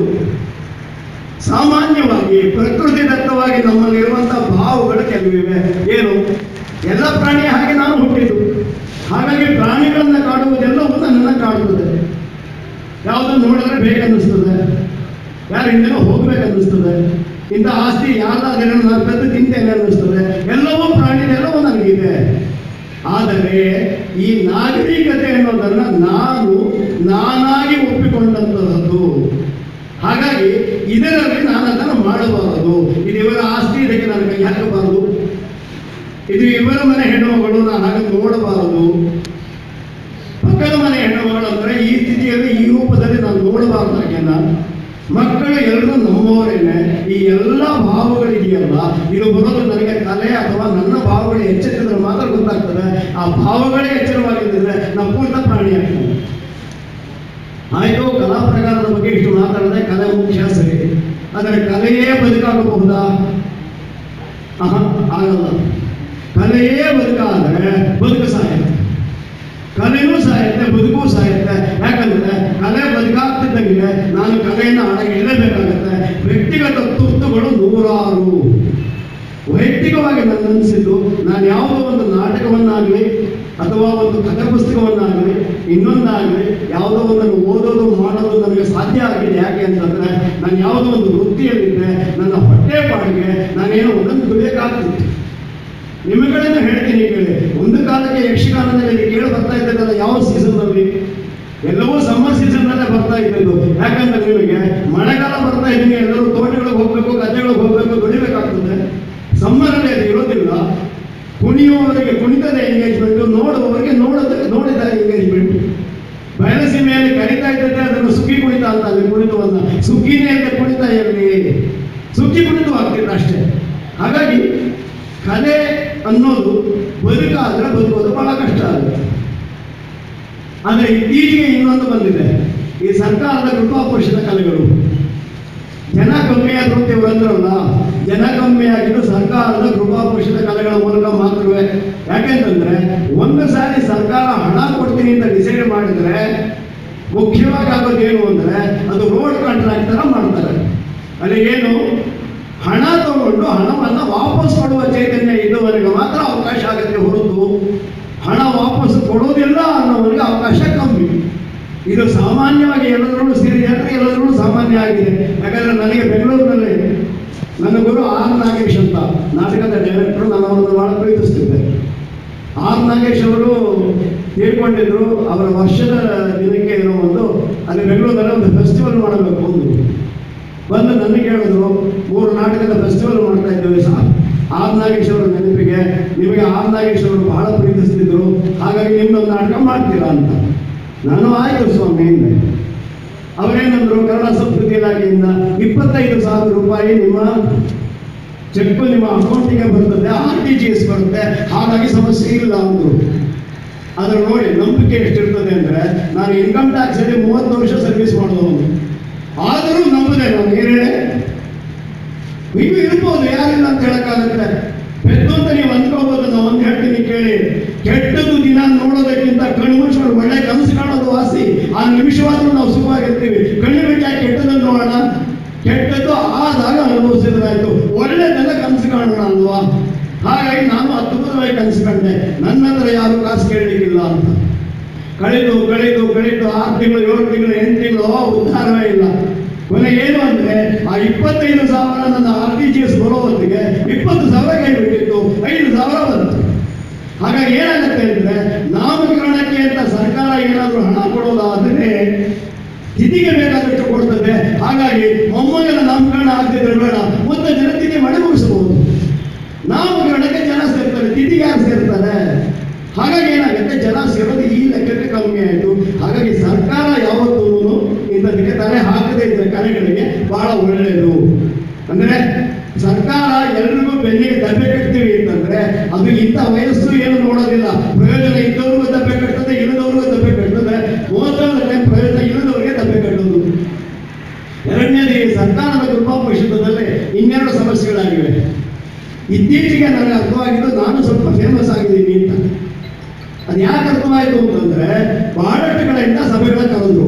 ಸಾಮಾನ್ಯವಾಗಿ ಪ್ರಕೃತಿ ದತ್ತವಾಗಿ ನಮ್ಮಲ್ಲಿರುವಂತಹ ಭಾವಗಳು ಕೆಲವಿವೆ ಏನು ಎಲ್ಲ ಪ್ರಾಣಿ ಹಾಗೆ ನಾನು ಹುಟ್ಟಿದ್ದು ಹಾಗಾಗಿ ಪ್ರಾಣಿಗಳನ್ನ ಕಾಡುವುದೆಲ್ಲವೂ ನನ್ನನ್ನು ಕಾಡುತ್ತದೆ ಯಾವುದನ್ನು ನೋಡಿದ್ರೆ ಬೇಕನ್ನಿಸ್ತದೆ ಯಾರ ಹಿಂದೆನೋ ಹೋಗ್ಬೇಕನ್ನಿಸ್ತದೆ ಇಂಥ ಆಸ್ತಿ ಯಾರ್ದಾದ್ರೆ ನಾನು ಕದ್ದು ತಿಂತೇನೆ ಅನ್ನಿಸ್ತದೆ ಎಲ್ಲವೂ ಪ್ರಾಣಿದೆಲ್ಲವೂ ನನಗಿದೆ ಆದರೆ ಈ ನಾಗರಿಕತೆ ಅನ್ನೋದನ್ನ ನಾನು ನಾನಾಗಿ ಒಪ್ಪಿಕೊಂಡಂತಹದ್ದು ಹಾಗಾಗಿ ಇದರಲ್ಲಿ ನಾನು ಅದನ್ನು ಮಾಡಬಾರದು ಇದು ಇವರ ಆಸ್ತಿ ಇದಕ್ಕೆ ನಾನು ಕೈ ಹಾಕಬಾರದು ಇದು ಇವರ ಮನೆ ಹೆಣ್ಣುಮಗಳು ನಾನು ಹಾಗೆ ನೋಡಬಾರದು ಪಕ್ಕದ ಮನೆ ಹೆಣ್ಣುಮಗಳು ಅಂದ್ರೆ ಈ ಸ್ಥಿತಿಯಲ್ಲಿ ಈ ರೂಪದಲ್ಲಿ ನಾನು ನೋಡಬಾರದು ಆಕೆನ ಮಕ್ಕಳು ಎಲ್ಲರೂ ನಮ್ಮವರೇನೆ ಈ ಎಲ್ಲ ಭಾವಗಳಿದೆಯಲ್ಲ ಇದು ಬರೋದು ನನಗೆ ಕಲೆ ಅಥವಾ ನನ್ನ ಭಾವಗಳು ಎಚ್ಚರಿಸಿದ್ರೆ ಮಾತ್ರ ಗೊತ್ತಾಗ್ತದೆ ಆ ಭಾವಗಳೇ ಎಚ್ಚರವಾಗಿದ್ದರೆ ನಾವು ಪೂರ್ಣ ಪ್ರಾಣಿ ಆಗ್ತದೆ ಆಯಿತು ಕಲಾ ಪ್ರಕಾರದ ಬಗ್ಗೆ ಇಷ್ಟು ಮಾತಾಡದೆ ಕಲೆ ಮುಖ್ಯ ಸರಿ ಆದರೆ ಕಲೆಯೇ ಬದುಕಾಗಬಹುದಾ ಆಹಾ, ಆಗಲ್ಲ ಕಲೆಯೇ ಬದುಕಾದರೆ ಬದುಕು ಸಾಯುತ್ತೆ ಕಲೆಯೂ ಸಾಯುತ್ತೆ ಬದುಕು ಸಾಯುತ್ತೆ ಯಾಕಂದ್ರೆ ಕಲೆ ಬದುಕಾಗ್ತಿದ್ದಂಗೆ ನಾನು ಕಲೆಯನ್ನು ಅಡಗಿಡಲೇಬೇಕಾಗತ್ತೆ ವ್ಯಕ್ತಿಗತ ತುರ್ತುಗಳು ನೂರಾರು ವೈಯಕ್ತಿಕವಾಗಿ ನನ್ನ ಅನಿಸಿದ್ದು ನಾನು ಯಾವುದೋ ಒಂದು ನಾಟಕವನ್ನಾಗಲಿ ಅಥವಾ ಒಂದು ಕಥೆ ಪುಸ್ತಕವನ್ನಾಗಲಿ ಇನ್ನೊಂದಾಗಲಿ ಯಾವುದೋ ಒಂದನ್ನು ಓದೋದು ಮಾಡೋದು ನನಗೆ ಸಾಧ್ಯ ಆಗಿದೆ ಯಾಕೆ ಅಂತಂದ್ರೆ ನಾನು ಯಾವುದೋ ಒಂದು ವೃತ್ತಿಯಲ್ಲಿದ್ದೆ ನನ್ನ ಹೊಟ್ಟೆ ಪಾಡಿಗೆ ನಾನೇನೋ ಒಂದನ್ನು ದುಡಿಯೋಕ್ಕಾಗ್ತಿತ್ತು ನಿಮ್ಮಗಳನ್ನ ಹೇಳ್ತೀನಿ ಕೇಳಿ ಒಂದು ಕಾಲಕ್ಕೆ ಯಕ್ಷಗಾನದಲ್ಲಿ ಕೇಳಿ ಬರ್ತಾ ಇದ್ದದಲ್ಲ ಯಾವ ಸೀಸನ್ನಲ್ಲಿ ಎಲ್ಲವೂ ಸಮ್ಮರ್ ಸೀಸನ್ನಲ್ಲೇ ಬರ್ತಾ ಇದ್ದದ್ದು ಯಾಕಂದ್ರೆ ನಿಮಗೆ ಮಳೆಗಾಲ ಬರ್ತಾ ಇದ್ದೀನಿ ಎಲ್ಲರೂ ತೋಟಗಳಿಗೆ ಹೋಗ್ಬೇಕು ಗದ್ದೆಗಳಿಗೆ ಹೋಗ್ಬೇಕು ದುಡಿಬೇಕಾಗ್ತದೆ ಸಮ್ಮರಲ್ಲಿ ಅದು ಇರೋದಿಲ್ಲ ಕುಣಿಯುವವರಿಗೆ ಕುಣಿತದ ಎಂಗೇಜ್ಮೆಂಟ್ ನೋಡುವವರಿಗೆ ನೋಡದ ನೋಡಿದ ಎಂಗೇಜ್ಮೆಂಟ್ ಬಯಲಸೀಮೆಯಲ್ಲಿ ಕರೀತಾ ಇದ್ದದ್ದೇ ಅದನ್ನು ಸುಗ್ಗಿ ಕುಣಿತ ಅಂತ ಅಲ್ಲಿ ಕುಣಿತವನ್ನ ಸುಗ್ಗಿನೇ ಅಂತ ಕುಣಿತ ಎಲ್ಲಿ ಸುಗ್ಗಿ ಕುಣಿತವಾಗ್ತಿಲ್ಲ ಅಷ್ಟೇ ಹಾಗಾಗಿ ಕಲೆ ಅನ್ನೋದು ಬದುಕಾದ್ರೆ ಬದುಕೋದು ಬಹಳ ಕಷ್ಟ ಆಗುತ್ತೆ ಆದರೆ ಇತ್ತೀಚೆಗೆ ಇನ್ನೊಂದು ಬಂದಿದೆ ಈ ಸರ್ಕಾರದ ಕೃಪಾಪುರುಷದ ಕಲೆಗಳು ಜನ ಕಮ್ಮಿ ಆದ್ರು ಅಂತ ಇವ್ರು ಅಂದ್ರಲ್ಲ ಜನ ಕಮ್ಮಿ ಆಗಿದ್ದು ಸರ್ಕಾರದ ಕೃಪಾಪುರುಷದ ಕಲೆಗಳ ಮೂಲಕ ಮಾತ್ರವೇ ಯಾಕೆಂತಂದ್ರೆ ಒಂದು ಸಾರಿ ಸರ್ಕಾರ ಹಣ ಕೊಡ್ತೀನಿ ಅಂತ ಡಿಸೈಡ್ ಮಾಡಿದ್ರೆ ಮುಖ್ಯವಾಗಿ ಆಗೋದು ಏನು ಅಂದ್ರೆ ಅದು ರೋಡ್ ಕಾಂಟ್ರಾಕ್ಟ್ ತರ ಮಾಡ್ತಾರೆ ಅಲ್ಲಿ ಏನು ಹಣ ತಗೊಂಡು ಹಣವನ್ನ ವಾಪಸ್ ಕೊಡುವ ಚೈತನ್ಯ ಇದುವರೆಗೆ ಮಾತ್ರ ಅವಕಾಶ ಆಗುತ್ತೆ ಹೊರತು ಹಣ ವಾಪಸ್ ಕೊಡೋದಿಲ್ಲ ಅನ್ನೋವರಿಗೆ ಅವಕಾಶ ಕಮ್ಮಿ ಇದು ಸಾಮಾನ್ಯವಾಗಿ ಎಲ್ಲದರಲ್ಲೂ ಸೇರಿದೆ ಅಂದರೆ ಎಲ್ಲದರಲ್ಲೂ ಸಾಮಾನ್ಯ ಆಗಿದೆ ಯಾಕಂದ್ರೆ ನನಗೆ ಬೆಂಗಳೂರಿನಲ್ಲಿ ನನ್ನ ಗುರು ಆರ್ ನಾಗೇಶ್ ಅಂತ ನಾಟಕದ ಡೈರೆಕ್ಟರ್ ನಾನು ಅವರನ್ನು ಬಹಳ ಪ್ರೀತಿಸ್ತಿದ್ದೆ ಆರ್ ನಾಗೇಶ್ ಅವರು ತೀರ್ಕೊಂಡಿದ್ರು ಅವರ ವರ್ಷದ ದಿನಕ್ಕೆ ಏನೋ ಒಂದು ಅಲ್ಲಿ ಬೆಂಗಳೂರಿನಲ್ಲಿ ಒಂದು ಫೆಸ್ಟಿವಲ್ ಮಾಡಬೇಕು ಒಂದು ಬಂದು ನನಗೆ ಹೇಳಿದ್ರು ಮೂರು ನಾಟಕದ ಫೆಸ್ಟಿವಲ್ ಮಾಡ್ತಾ ಇದ್ದೇವೆ ಸಹ ಆರ್ ನಾಗೇಶ್ ಅವರ ನೆನಪಿಗೆ ನಿಮಗೆ ಆರ್ ನಾಗೇಶ್ ಅವರು ಬಹಳ ಪ್ರೀತಿಸ್ತಿದ್ರು ಹಾಗಾಗಿ ನಿಮ್ಮೊಂದು ನಾಟಕ ಮಾಡ್ತೀರಾ ಅಂತ ನಾನು ಆಯ್ತು ಸ್ವಾಮಿ ಅಂದೆ ಅವರೇನಂದ್ರು ಕನ್ನಡ ಸಂಸ್ಕೃತಿ ಇಲಾಖೆಯಿಂದ ಇಪ್ಪತ್ತೈದು ಸಾವಿರ ರೂಪಾಯಿ ನಿಮ್ಮ ಚೆಕ್ ನಿಮ್ಮ ಅಕೌಂಟಿಗೆ ಬರ್ತದೆ ಆರ್ ಟಿ ಜಿ ಎಸ್ ಬರುತ್ತೆ ಹಾಗಾಗಿ ಸಮಸ್ಯೆ ಇಲ್ಲ ಅಂದ್ರು ಆದ್ರೆ ನೋಡಿ ನಂಬಿಕೆ ಎಷ್ಟಿರ್ತದೆ ಅಂದ್ರೆ ನಾನು ಇನ್ಕಮ್ ಟ್ಯಾಕ್ಸ್ ಅಲ್ಲಿ ಮೂವತ್ತು ವರ್ಷ ಸರ್ವಿಸ್ ಮಾಡಿದವನು ಆದರೂ ನಂಬುದೇ ನಾನು ಏನು ಹೇಳಿ ನೀವು ಇರ್ಬೋದು ಯಾರಿಲ್ಲ ಅಂತ ಹೇಳಕ್ಕಾಗತ್ತೆ ಪೆದ್ದು ಅಂತ ನೀವು ಅಂದ್ಕೋಬೋದು ನಾನು ಒಂದು ಹೇಳ್ತೀನಿ ಕೇಳಿ ಕೆಟ್ಟದ್ದು ದಿನ ಎಣಿಸ್ಕೊಂಡೆ ನನ್ನ ಹತ್ರ ಯಾರು ಕಾಸು ಕೇಳಲಿಕ್ಕಿಲ್ಲ ಅಂತ ಕಳೆದು ಕಳೆದು ಕಳೆದು ಆರು ತಿಂಗಳು ಏಳು ತಿಂಗಳು ಎಂಟು ತಿಂಗಳು ಉದ್ಧಾರವೇ ಇಲ್ಲ ಕೊನೆಗೆ ಏನು ಅಂದ್ರೆ ಆ ಇಪ್ಪತ್ತೈದು ಸಾವಿರ ನನ್ನ ಆರ್ ಟಿ ಜಿ ಎಸ್ ಬರೋ ಹೊತ್ತಿಗೆ ಇಪ್ಪತ್ತು ಸಾವಿರ ಕೈ ಬಿಟ್ಟಿತ್ತು ಐದು ಸಾವಿರ ಬಂತು ಹಾಗಾಗಿ ಏನಾಗುತ್ತೆ ಅಂದ್ರೆ ನಾಮಕರಣಕ್ಕೆ ಅಂತ ಸರ್ಕಾರ ಏನಾದರೂ ಹಣ ಕೊಡೋದಾದರೆ ತಿಥಿಗೆ ಬೇಕಾದಷ್ಟು ಕೊಡ್ತದೆ ಹಾಗಾಗಿ ಮೊಮ್ಮಗನ ನಾಮಕರಣ ಆಗ್ತಿದ್ರೆ ಬೇಡ ಮುಂದೆ ಜನತಿಥಿ ಮಾಡಿ ಮುಗಿಸಬಹುದು ನಾಮಕರಣಕ್ಕೆ ಜನ ಸೇರ್ತಾರೆ ತಿಥಿಗೆ ಯಾರು ಸೇರ್ತಾರೆ ಹಾಗಾಗಿ ಏನಾಗುತ್ತೆ ಜನ ಸೇರೋದು ಈ ಲೆಕ್ಕಕ್ಕೆ ಕಮ್ಮಿ ಆಯಿತು ಹಾಗಾಗಿ ಸರ್ಕಾರ ಯಾವತ್ತೂ ಇಂಥದಕ್ಕೆ ತಲೆ ಹಾಕದೇ ಇದ್ದ ಕರೆಗಳಿಗೆ ಬಹಳ ಒಳ್ಳೆಯದು ಅಂದ್ರೆ ಸರ್ಕಾರ ಎಲ್ರಿಗೂ ಬೆನ್ನಿಗೆ ದಬ್ಬೆ ಕಟ್ತೀವಿ ಅಂತಂದ್ರೆ ಅದು ಇಂಥ ವಯಸ್ಸು ಏನು ನೋಡೋದಿಲ್ಲ ಪ್ರಯೋಜನ ಇದ್ದವ್ರಿಗೂ ದಬ್ಬೆ ಕಟ್ತದೆ ಇಲ್ಲದವ್ರಿಗೂ ದಬ್ಬೆ ಕಟ್ತದೆ ಮೋಸದಲ್ಲಿ ಪ್ರಯೋಜನ ಇಲ್ಲದವರಿಗೆ ದಬ್ಬೆ ಕಟ್ಟೋದು ಎರಡನೇದು ಈ ಸರ್ಕಾರದ ಕೃಪಾಪರಿಷತ್ತದಲ್ಲಿ ಇನ್ನೆರಡು ಸಮಸ್ಯೆಗಳಾಗಿವೆ ಇತ್ತೀಚೆಗೆ ನನಗೆ ಅರ್ಥವಾಗಿದ್ದು ನಾನು ಸ್ವಲ್ಪ ಫೇಮಸ್ ಆಗಿದ್ದೀನಿ ಅಂತ ಅದು ಯಾಕೆ ಅರ್ಥವಾಯಿತು ಅಂತಂದ್ರೆ ಬಹಳಷ್ಟು ಕಡೆಯಿಂದ ಸಭೆಗಳ ಕರೆದ್ರು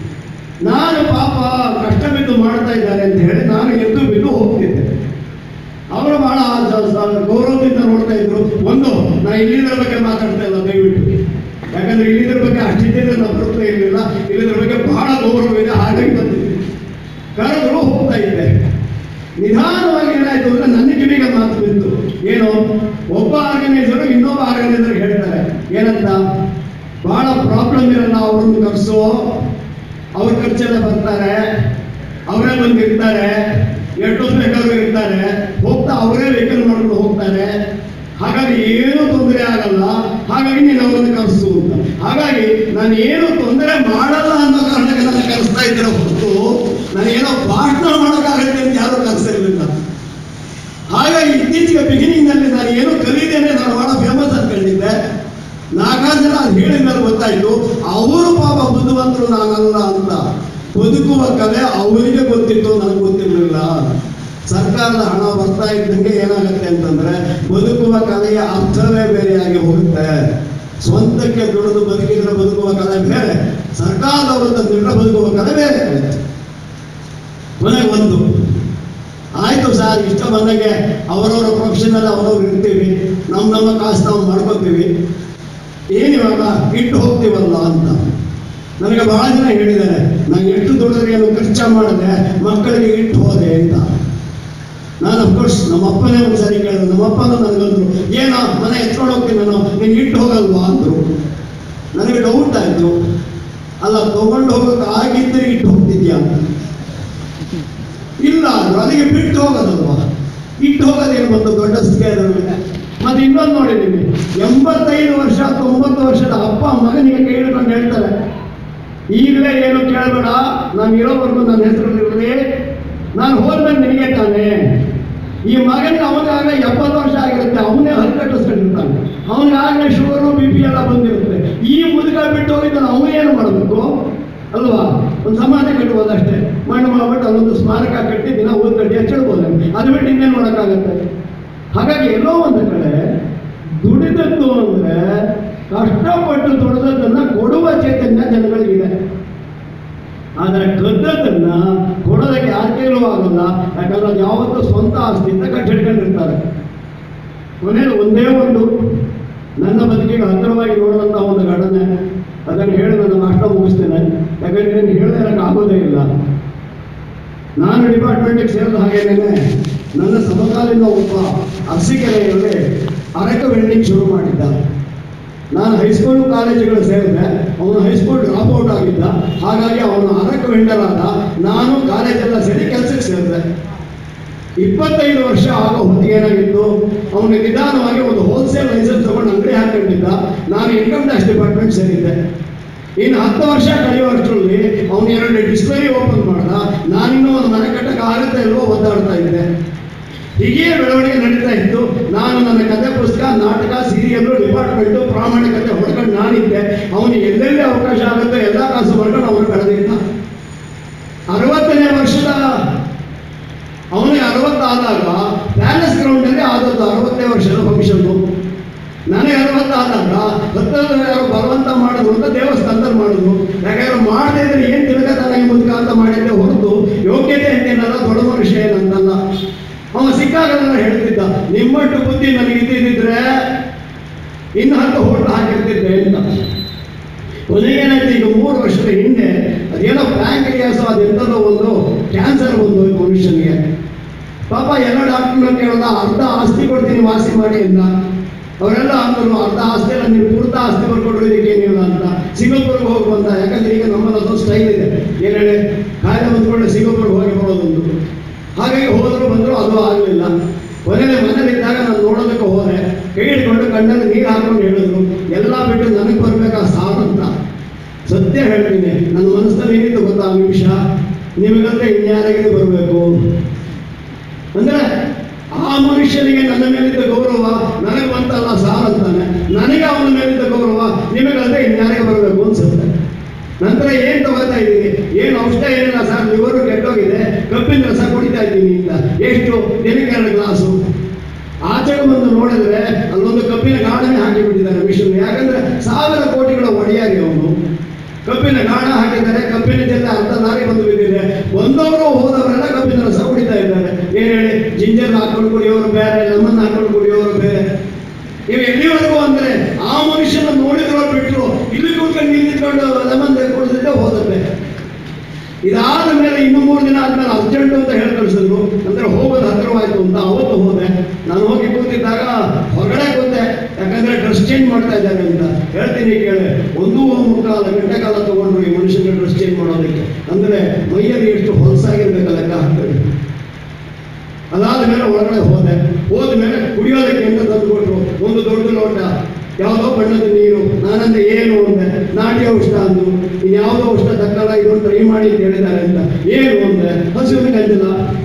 ನಾನು ಪಾಪ ಕಷ್ಟ ಬಿದ್ದು ಮಾಡ್ತಾ ಇದ್ದಾರೆ ಅಂತ ಹೇಳಿ ನಾನು ಎದ್ದು ಬಿದ್ದು ಹೋಗ್ತಿದ್ದೆ ಅವರು ಬಹಳ ಸ- ಸ- ಗೌರವದಿಂದ ನೋಡ್ತಾ ಇದ್ರು ಒಂದು ನಾ ಇಲ್ಲಿದ್ರ ಬಗ್ಗೆ ಮಾತಾಡ್ತಾ ಇಲ್ಲ ದಯವಿಟ್ಟು ಯಾಕಂದ್ರೆ ಇಲ್ಲಿದ್ರ ಬಗ್ಗೆ ಅಷ್ಟಿದ್ದರೆ ನಾವು ಬರ್ತಾ ಇರಲಿಲ್ಲ ಇಲ್ಲಿದ್ರ ಬಗ್ಗೆ ಬಹಳ ಗೌರವ ಇದೆ ಹಾಗಾಗಿ ಬಂದಿದ್ದೆ ಕರೆದ್ರು ಹೋಗ್ತಾ ಇದ್ದೆ ನಿಧಾನವಾಗಿ ಏನಾಯ್ತು ಅಂದ್ರೆ ನನ್ನ ಕಿವಿಗೆ ಮಾತು ಬಿತ್ತು ಏನು ಒಬ್ಬ ಆರ್ಗನೈಸರು ಇನ್ನೊಬ್ಬ ಆರ್ಗನೈಸರ್ ಹೇಳ್ತಾರೆ ಏನಂತ ಬಹಳ ಪ್ರಾಬ್ಲಮ್ ಇರಲ್ಲ ಅವ್ರನ್ನ ಕರೆಸು ಅವ್ರ ಖರ್ಚೆಲ್ಲ ಬರ್ತಾರೆ ಅವರೇ ಬಂದಿರ್ತಾರೆ ಎಷ್ಟು ಬೇಕಾದ್ರೂ ಇರ್ತಾರೆ ಹೋಗ್ತಾ ಅವರೇ ವೆಹಿಕಲ್ ಮಾಡ್ಕೊಂಡು ಹೋಗ್ತಾರೆ ಹಾಗಾಗಿ ಏನೂ ತೊಂದರೆ ಆಗಲ್ಲ ಹಾಗಾಗಿ ನೀನು ಅವರನ್ನು ಕರೆಸು ಅಂತ ಹಾಗಾಗಿ ನಾನು ಏನು ತೊಂದರೆ ಮಾಡಲ್ಲ ಅನ್ನೋ ಕಾರಣಕ್ಕೆ ನನ್ನ ಕರೆಸ್ತಾ ಇದ್ರೆ ಹೊರತು ನನಗೇನೋ ಭಾಷಣ ಮಾಡೋಕ್ಕಾಗತ್ತೆ ಅಂತ ಯಾರೂ ಕರೆಸಿರ್ಲಿಲ್ಲ ಹಾಗಾಗಿ ಇತ್ತೀಚೆಗೆ ಬಿಗಿನಿಂಗ್ನಲ್ಲಿ ನಾನು ಏನು ಕಲಿತೇನೆ ನಾನು ಬಹಳ ಫೇಮಸ್ ಅನ್ಕೊಂಡಿದ್ದೆ ನಾಲ್ಕಾರು ಜನ ಅದು ಹೇಳಿದ ಮೇಲೆ ಗೊತ್ತಾಯ್ತು ಅವರು ಪಾಪ ಬುದ್ಧಿವಂತರು ನಾನಲ್ಲ ಅಂತ ಬದುಕುವ ಕಲೆ ಅವರಿಗೆ ಗೊತ್ತಿತ್ತು ನನಗೆ ಗೊತ್ತಿರಲಿಲ್ಲ ಸರ್ಕಾರದ ಹಣ ಬರ್ತಾ ಇದ್ದಂಗೆ ಏನಾಗುತ್ತೆ ಅಂತಂದ್ರೆ ಬದುಕುವ ಕಲೆಯ ಅರ್ಥವೇ ಬೇರೆಯಾಗಿ ಹೋಗುತ್ತೆ ಸ್ವಂತಕ್ಕೆ ದುಡಿದು ಬದುಕಿದ್ರೆ ಬದುಕುವ ಕಲೆ ಬೇರೆ ಸರ್ಕಾರದವರು ತಂದಿದ್ರೆ ಬದುಕುವ ಕಲೆ ಬೇರೆ ಆಗುತ್ತೆ ಕೊನೆಗೆ ಒಂದು ಆಯ್ತು ಸರ್ ಇಷ್ಟ ಬಂದಂಗೆ ಅವರವರ ಪ್ರೊಫೆಷನಲ್ಲಿ ಅವರವ್ರು ಇರ್ತೀವಿ ನಮ್ಮ ನಮ್ಮ ಕಾಸು ನಾವು ಮಾಡ್ಕೋತೀವಿ ಏನಿವಾಗ ಇಟ್ಟು ಹೋಗ್ತೀವಲ್ಲ ಅಂತ ನನಗೆ ಬಹಳ ಜನ ಹೇಳಿದ್ದಾರೆ ನಾನು ಎಷ್ಟು ದುಡಿದ್ರೆ ಏನು ಖರ್ಚು ಮಾಡಿದೆ ಮಕ್ಕಳಿಗೆ ಇಟ್ಟು ಹೋದೆ ಅಂತ ನಾನು ಅಫ್ಕೋರ್ಸ್ ನಮ್ಮ ಅಪ್ಪನೇ ಒಂದು ಸರಿ ಕೇಳಿದ್ರು ನಮ್ಮ ಅಪ್ಪನೂ ನನಗಂದ್ರು ಏನೋ ಮನೆ ಎತ್ಕೊಂಡು ಹೋಗ್ತೀನಿ ನಾನು ನೀನು ಇಟ್ಟು ಹೋಗಲ್ವಾ ಅಂದರು ನನಗೆ ಡೌಟ್ ಆಯಿತು ಅಲ್ಲ ತಗೊಂಡು ಹೋಗೋಕೆ ಆಗಿದ್ದರೆ ಇಟ್ಟು ಹೋಗ್ತಿದ್ಯಾ ಅಂತ ಇಲ್ಲ ಅಂದ್ರು ಅಲ್ಲಿಗೆ ಬಿಟ್ಟು ಹೋಗೋದಲ್ವಾ ಇಟ್ಟು ಹೋಗೋದೇನು ಬಂತು ದೊಡ್ಡ ಸ್ಥಿತಿಯಲ್ಲಿ ಮತ್ತೆ ಇನ್ನೊಂದು ನೋಡಿದ್ದೀವಿ ಎಂಬತ್ತೈದು ವರ್ಷ ತೊಂಬತ್ತು ವರ್ಷದ ಅಪ್ಪ ಮಗನಿಗೆ ಕೈ ಹಿಡ್ಕೊಂಡು ಹೇಳ್ತಾರೆ ಈಗಲೇ ಏನು ಕೇಳಬೇಡ ನಾನು ಇರೋವರೆಗೂ ನನ್ನ ಹೆಸರಲ್ಲಿರಲಿ ನಾನು ಹೋದ್ಮೇಲೆ ನಿನಗೆ ತಾನೆ ಈ ಮಗನಿಗೆ ಅವನಾಗ ಎಪ್ಪತ್ತು ವರ್ಷ ಆಗಿರುತ್ತೆ ಅವನೇ ಹಲ್ಲು ಕಟ್ಟಿಸ್ಕೊಂಡಿರ್ತಾನೆ ಅವನಿಗಾಗಲೇ ಶುಗರು ಬಿ ಪಿ ಎಲ್ಲ ಬಂದಿರುತ್ತೆ ಈ ಮುದುಕ ಬಿಟ್ಟು ಹೋಗಿದ್ದಾನೆ ಅವನೇನು ಮಾಡಬೇಕು ಅಲ್ವಾ ಒಂದು ಸಮಾಧಿ ಕಟ್ಬೋದು ಅಷ್ಟೇ ಮಣ್ಣು ಮಾಡ್ಬಿಟ್ಟು ಅಲ್ಲೊಂದು ಸ್ಮಾರಕ ಕಟ್ಟಿ ದಿನ ಓದ್ ಕಟ್ಟಿ ಹಚ್ಚಿಡ್ಬೋದು ಅದು ಬಿಟ್ಟು ಇನ್ನೇನು ಮಾಡೋಕ್ಕಾಗತ್ತೆ ಹಾಗಾಗಿ ಎಲ್ಲೋ ಒಂದು ಕಡೆ ದುಡಿದದ್ದು ಅಂದ್ರೆ ಕಷ್ಟಪಟ್ಟು ದುಡಿದದ್ದನ್ನ ಕೊಡುವ ಚೈತನ್ಯ ಜನಗಳಿಗಿದೆ ಆದರೆ ಕದ್ದದನ್ನ ಕೊಡೋದಕ್ಕೆ ಯಾರ ಕೈಲೂ ಆಗಲ್ಲ ಯಾಕಂದ್ರೆ ಅದು ಯಾವತ್ತೂ ಸ್ವಂತ ಆಸ್ತಿಯಿಂದ ಕಟ್ಟಿಡ್ಕೊಂಡಿರ್ತಾರೆ ಕೊನೆಯಲ್ಲಿ ಒಂದೇ ಒಂದು ನನ್ನ ಬದುಕಿಗೆ ಹತ್ತಿರವಾಗಿ ನೋಡುವಂಥ ಒಂದು ಘಟನೆ ಅದನ್ನು ಹೇಳಿ ನನ್ನ ಭಾಷಣ ಮುಗಿಸ್ತೇನೆ ಯಾಕಂದ್ರೆ ಇದನ್ನು ಹೇಳದೆ ಇರಕ್ಕೆ ಆಗೋದೇ ಇಲ್ಲ ನಾನು ಡಿಪಾರ್ಟ್ಮೆಂಟಿಗೆ ಸೇರಿದ ಹಾಗೇನೆ ನನ್ನ ಸಮಕಾಲೀನ ಒಬ್ಬ ಅರಸೀಕೆರೆಯಲ್ಲಿ ಅರಕ ವೆಲ್ಡಿಂಗ್ ಶುರು ಮಾಡಿದ್ದ ನಾನು ಹೈಸ್ಕೂಲ್ ಕಾಲೇಜುಗಳು ಸೇರಿದೆ ಅವನು ಹೈಸ್ಕೂಲ್ ಡ್ರಾಪ್ ಔಟ್ ಆಗಿದ್ದ ಹಾಗಾಗಿ ಅವನು ಅರಕ ವೆಂಡರ್ ಆದ ನಾನು ಕಾಲೇಜೆಲ್ಲ ಸೇರಿ ಕೆಲಸಕ್ಕೆ ಸೇರಿದೆ ಇಪ್ಪತ್ತೈದು ವರ್ಷ ಆಗೋ ಹೊತ್ತಿಗೆ ಏನಾಗಿತ್ತು ಅವನು ನಿಧಾನವಾಗಿ ಒಂದು ಹೋಲ್ಸೇಲ್ ಲೈಸೆನ್ಸ್ ತಗೊಂಡು ಅಂಗಡಿ ಹಾಕೊಂಡಿದ್ದ ನಾನು ಇನ್ಕಮ್ ಟ್ಯಾಕ್ಸ್ ಡಿಪಾರ್ಟ್ಮೆಂಟ್ ಸೇರಿದ್ದೆ ಇನ್ನು ಹತ್ತು ವರ್ಷ ಕಳೆಯುವಷ್ಟರಲ್ಲಿ ಅವನು ಎರಡು ಡಿಸ್ಪ್ಲೇ ಓಪನ್ ಮಾಡ್ದ ನಾನಿನ್ನೂ ಒಂದು ಮನೆ ಕಟ್ಟಕ್ಕೆ ಆಗುತ್ತೆ ಇಲ್ವೋ ಒದ್ದಾಡ್ತಾ ಇದ್ದೆ ಹೀಗೆ ಬೆಳವಣಿಗೆ ನಡೀತಾ ಇತ್ತು ನಾನು ನನ್ನ ಕಥೆ ಪುಸ್ತಕ ನಾಟಕ ಸೀರಿಯಲ್ಲು ಡಿಪಾರ್ಟ್ಮೆಂಟು ಪ್ರಾಮಾಣಿಕತೆ ಹೊಡ್ಕೊಂಡು ನಾನಿದ್ದೆ ಅವನು ಎಲ್ಲೆಲ್ಲಿ ಅವಕಾಶ ಆಗುತ್ತೋ ಎಲ್ಲ ಕಾಸು ಮಾಡ್ಕೊಂಡು ಅವನು ಕಳೆದಿದ್ದ ಅರವತ್ತನೇ ವರ್ಷದ ಅವನಿಗೆ ಅರವತ್ತಾದಾಗ ಪ್ಯಾಲೇಸ್ ಗ್ರೌಂಡಲ್ಲಿ ಆದದ್ದು ಅರವತ್ತನೇ ವರ್ಷದ ಫಂಕ್ಷನ್ನು ನನಗೆ ಅರವತ್ತಾದಾಗ ಹತ್ತದ ಯಾರು ಬಲವಂತ ಮಾಡಿದ್ರು ಅಂತ ದೇವಸ್ಥಾನದಲ್ಲಿ ಮಾಡಿದ್ರು ಯಾಕಂದ್ರೆ ಮಾಡದೇ ಇದ್ರೆ ಏನು ತಿರುಗತನಾಗಿ ಮುದುಕ ಅಂತ ಮಾಡಿದ್ದೆ ಹೊರತು ಯೋಗ್ಯತೆ ಅಂತೇನಲ್ಲ ದೊಡ್ಡ ಮನುಷ್ಯ ಏನಂತಲ್ಲ ಅವ ಸಿಕ್ಕಾಗಲ್ಲ ಹೇಳ್ತಿದ್ದ ನಿಮ್ಮಟ್ಟು ಬುದ್ಧಿ ನನಗೆ ಇದ್ದಿದ್ರೆ ಇನ್ನು ಹತ್ತು ಹೋಟ್ಲು ಹಾಕಿರ್ತಿದ್ದೆ ಅಂತ ಕೊನೆಗೇನಾಯ್ತು ಈಗ ಮೂರು ವರ್ಷದ ಹಿಂದೆ ಅದೇನೋ ಪ್ಯಾಂಕ್ರಿಯಾಸು ಅದೆಂಥದೋ ಒಂದು ಕ್ಯಾನ್ಸರ್ ಬಂದು ಈ ಮನುಷ್ಯನಿಗೆ ಪಾಪ ಎಲ್ಲ ಡಾಕ್ಟರ್ನ ಕೇಳ್ದ ಅರ್ಧ ಆಸ್ತಿ ಕೊಡ್ತೀನಿ ವಾಸಿ ಮಾಡಿ ಅಂತ ಅವರೆಲ್ಲ ಅಂದರು ಅರ್ಧ ಆಸ್ತಿ ಎಲ್ಲ ನೀವು ಪೂರ್ತ ಆಸ್ತಿ ಬರ್ಕೊಡ್ರು ಇದಕ್ಕೇನಿಲ್ಲ ಅಂತ ಸಿಂಗಾಪುರ್ಗೆ ಹೋಗಿ ಬಂದ ಯಾಕಂದ್ರೆ ಈಗ ನಮ್ಮಲ್ಲಿ ಅದೊಂದು ಸ್ಟೈಲ್ ಇದೆ ಏನು ಹೇಳಿ ಕಾಯಿಲೆ ಬಂದ್ಕೊಂಡೆ ಸಿಂಗಾಪುರ್ಗೆ ಹೋಗಿ ಬರೋದೊಂದು ಹಾಗಾಗಿ ಹೋದ್ರು ಬಂದ್ರು ಅದು ಆಗಲಿಲ್ಲ ಕೊನೆಗೆ ಮನೇಲಿದ್ದಾಗ ನಾನು ನೋಡೋದಕ್ಕೆ ಹೋದೆ ಕೈ ಹಿಡ್ಕೊಂಡು ಕಣ್ಣಲ್ಲಿ ನೀರು ಹಾಕೊಂಡು ಹೇಳಿದ್ರು ಎಲ್ಲ ಬಿಟ್ಟು ನನಗೆ ಬರ್ಬೇಕಾ ಸಾವಂತ ಸತ್ಯ ಹೇಳ್ತೀನಿ ನನ್ನ ಮನಸ್ಸಲ್ಲಿ ಏನಿತ್ತು ಗೊತ್ತಾ ಆ ನಿಮಿಷ ನಿಮಗಂದ್ರೆ ಇನ್ಯಾರಿಗೆ ಬರಬೇಕು ಅಂದ್ರೆ ಆ ಮನುಷ್ಯನಿಗೆ ನನ್ನ ಮೇಲಿದ್ದ ಗೌರವ ನನಗೆ ಬಂತಲ್ಲ ಸಾರ್ ಅಂತಾನೆ ನನಗೆ ಅವನ ಮೇಲಿದ್ದ ಗೌರವ ನಿಮಗಂದ್ರೆ ಇನ್ಯಾರಿಗೆ ಬರಬೇಕು ಅನ್ಸುತ್ತೆ ನಂತರ ಏನ್ ತಗೋತಾ ಇದ್ದೀನಿ ಏನು ಔಷಧ ಏನಿಲ್ಲ ಸರ್ ಲಿವರು ಕೆಟ್ಟೋಗಿದೆ ಕಬ್ಬಿನ ರಸ ಕುಡಿತಾ ಇದ್ದೀನಿ ಅಂತ ಎಷ್ಟು ದಿನಕ್ಕೆ ಎರಡು ಗ್ಲಾಸು ಆಚೆಗೆ ಬಂದು ನೋಡಿದ್ರೆ ಅಲ್ಲೊಂದು ಕಬ್ಬಿನ ಗಾಢನೆ ಹಾಕಿ ಬಿಟ್ಟಿದ್ದಾರೆ ಮಿಷನ್ ಯಾಕಂದ್ರೆ ಸಾವಿರ ಕೋಟಿಗಳ ಒಡೆಯಾಗಿ ಅವನು ಕಬ್ಬಿನ ಗಾಢ ಹಾಕಿದ್ದಾರೆ ಕಬ್ಬಿನ ಜೊತೆ ಅರ್ಧ ನಾರಿ ಬಂದು ಬಿದ್ದಿದೆ ಬಂದವರು ಹೋದವರೆಲ್ಲ ಕಬ್ಬಿನ ರಸ ಕುಡಿತಾ ಇದ್ದಾರೆ ಏನ್ ಹೇಳಿ ಜಿಂಜರ್ ಹಾಕೊಂಡು ಕುಡಿಯೋರು ಬೇರೆ ಲೆಮನ್ ಹಾಕೊಂಡು ಕುಡಿಯೋರು ಬೇರೆ ನೀವು ಎಲ್ಲಿವರೆಗೂ ಅಂದ್ರೆ ಆ ಮನುಷ್ಯನ ನೋಡಿದ್ರು ಬಿಟ್ಟರು ಇಲ್ಲಿ ಕೂತ್ಕೊಂಡು ಇಲ್ಲಿ ನಿಂತ್ಕೊಂಡು ಲೆಮನ್ ಕುಡಿದಿದ್ದೆ ಹೋದದ್ದೆ ಇದಾದ ಮೇಲೆ ಇನ್ನು ಮೂರು ದಿನ ಆದ್ಮೇಲೆ ಅರ್ಜೆಂಟ್ ಅಂತ ಹೇಳಿ ಕಳಿಸಿದ್ರು ಅಂದ್ರೆ ಹೋಗೋದು ಹತ್ತಿರವಾಯ್ತು ಅಂತ ಅವತ್ತು ಹೋದೆ ನಾನು ಹೋಗಿ ಕೂತಿದ್ದಾಗ ಹೊರಗಡೆ ಕೂತೆ ಯಾಕಂದ್ರೆ ಡ್ರೆಸ್ ಚೇಂಜ್ ಮಾಡ್ತಾ ಇದ್ದಾರೆ ಅಂತ ಹೇಳ್ತೀನಿ ಕೇಳಿ ಒಂದು ಮುಕ್ಕಾಲ ಗಂಟೆ ಕಾಲ ತಗೊಂಡ್ರು ಈ ಮನುಷ್ಯನ ಡ್ರೆಸ್ ಚೇಂಜ್ ಮಾಡೋದಕ್ಕೆ ಅಂದ್ರೆ ಮೈಯಲ್ಲಿ ಎಷ್ಟು ಹೊಲಸಾಗಿರ್ಬೇಕಲ್ಲ ಲೆಕ್ಕ ಹಾಕ್ತಾರೆ ಅದಾದ ಮೇಲೆ ಒಳಗಡೆ ಹೋದೆ ಹೋದ ಮೇಲೆ ಕುಡಿಯೋದಕ್ಕೆ ಅಂತ ತಂದು ಕೊಟ್ರು ಒಂದು ದೊಡ್ಡ ಲೋಟ ಯಾವುದೋ ಬಣ್ಣದ ನೀರು ನಾನಂದ್ರೆ ಏನು ಅಂದೆ ನಾಟಿ ಔಷಧ ಅಂದು ಇನ್ನು ಯಾವುದೋ ಔಷಧ ತಕ್ಕಲ್ಲ ಇದೊಂದು ಟ್ರೈ ಮಾಡಿ ಅಂತ ಹೇಳಿದ್ದಾರೆ ಅಂತ ಏನು ಅಂದೆ ಹಸಿವಿನ ಗಂಜಲ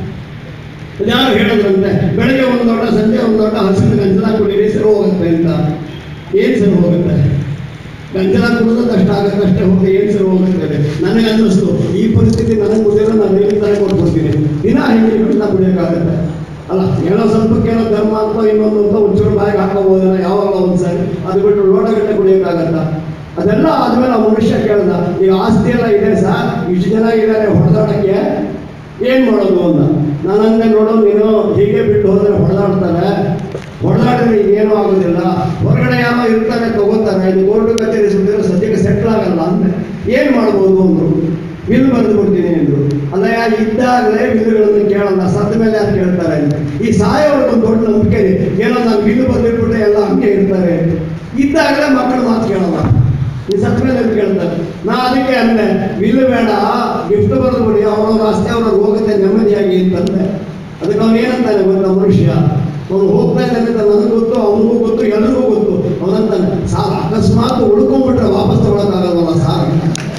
ಯಾರು ಹೇಳಿದ್ರಂತೆ ಬೆಳಗ್ಗೆ ಒಂದು ಲೋಟ ಸಂಜೆ ಒಂದು ಲೋಟ ಹಸಿವಿನ ಗಂಜಲ ಕುಡೀರಿ ಸರಿ ಹೋಗುತ್ತೆ ಅಂತ ಏನು ಸರಿ ಹೋಗುತ್ತೆ ಗಂಜಲ ಕುಡಿದ್ರೆ ಕಷ್ಟ ಆಗುತ್ತೆ ಅಷ್ಟೇ ಹೋಗಿ ಏನು ಸರಿ ಹೋಗುತ್ತೆ ನನಗೆ ಅನ್ನಿಸ್ತು ಈ ಪರಿಸ್ಥಿತಿ ನನಗೆ ಮುಗಿದ್ರೆ ನಾನು ಏನು ತರ ಕೊಟ್ಬಿಡ್ತೀನಿ ದಿನ ಹಿಂಗೆ ಗಂಜಲ ಕುಡಿಯೋಕ್ಕಾಗತ್ತೆ ಅಲ್ಲ ಏನೋ ಸ್ವಲ್ಪ ಏನೋ ಧರ್ಮ ಅಂತ ಇನ್ನೊಂದು ಅಂತ ಒಂಚೂರು ಬಾಯಿಗೆ ಹಾಕೋಬೋದಲ್ಲ ಯಾವಾಗ ಒಂದ್ಸರಿ ಅದು ಬಿಟ್ಟು ಲೋಟಗಟ್ಟೆ ಕುಡಿಯೋಕ್ಕಾಗತ್ತ ಅದೆಲ್ಲ ಆದ್ಮೇಲೆ ಆ ಮನುಷ್ಯ ಕೇಳ್ದ ಈಗ ಆಸ್ತಿ ಎಲ್ಲ ಇದೆ ಸರ್ ಇಷ್ಟು ಜನ ಇದ್ದಾರೆ ಹೊಡೆದಾಡಕ್ಕೆ ಏನ್ ಮಾಡೋದು ಅಂತ ನಾನಂದೆ ನೋಡು ನೀನು ಹೀಗೆ ಬಿಟ್ಟು ಹೋದ್ರೆ ಹೊಡೆದಾಡ್ತಾರೆ ಹೊಡೆದಾಡಿದ್ರೆ ಏನೂ ಆಗೋದಿಲ್ಲ ಹೊರಗಡೆ ಯಾರೋ ಇರ್ತಾರೆ ತಗೋತಾರೆ ಇದು ಕೋರ್ಟ್ ಕಚೇರಿ ಸುತ್ತಿದ್ರೆ ಸದ್ಯಕ್ಕೆ ಸೆಟ್ಲ್ ಆಗಲ್ಲ ಅಂದ್ರೆ ಏನ್ ಮಾಡ್ಬೋದು ಅಂದ್ರು ಬಿಲ್ ಬರೆದು ಕೊಡ್ತೀನಿ ಅಂದ್ರು ಅಲ್ಲ ಯಾರು ಇದ್ದಾಗಲೇ ಬಿಲ್ಗಳನ್ನು ಕೇಳಲ್ಲ ಸತ್ತ ಮೇಲೆ ಯಾರು ಕೇಳ್ತಾರೆ ಅಂತ ಈ ಸಾಯೋರ್ಗೆ ಒಂದು ದೊಡ್ಡ ನಂಬಿಕೆ ಇದೆ ಏನೋ ನಾನು ಬಿಲ್ ಬರೆದಿಟ್ಬಿಟ್ರೆ ಎಲ್ಲ ಹಂಗೆ ಇರ್ತಾರೆ ಅಂತ. ಇದ್ದಾಗಲೇ ಮಕ್ಕಳು ಮಾತು ಕೇಳಲ್ಲ ಈ ಸತ್ತ ಮೇಲೆ ಅಂತ ಕೇಳ್ತಾರೆ ನಾ ಅದಕ್ಕೆ ಅಂದೆ ಬಿಲ್ ಬೇಡ ಗಿಫ್ಟ್ ಬರೆದು ಕೊಡಿ ಅವ್ರವ್ರ ಆಸ್ತಿ ಅವ್ರವ್ರು ಹೋಗುತ್ತೆ ನೆಮ್ಮದಿಯಾಗಿ ಅಂತಂದೆ ಅದಕ್ಕೆ ಅವನು ಏನಂತಾನೆ ಗೊತ್ತಾ ಮನುಷ್ಯ ಅವನು ಹೋಗ್ತಾ ಇದ್ದಾನೆ ಅಂತ ನನಗೂ ಗೊತ್ತು ಅವನಿಗೂ ಗೊತ್ತು ಎಲ್ರಿಗೂ ಗೊತ್ತು ಅವನಂತಾನೆ ಸಾರ್ ಅಕಸ್ಮಾತ್ ಉಳ್ಕೊಂಡ್ಬಿಟ್ರೆ ವಾಪಸ್ ತಗೊಳಕ್ಕಾಗಲ್ವಲ್ಲ ಸಾರ್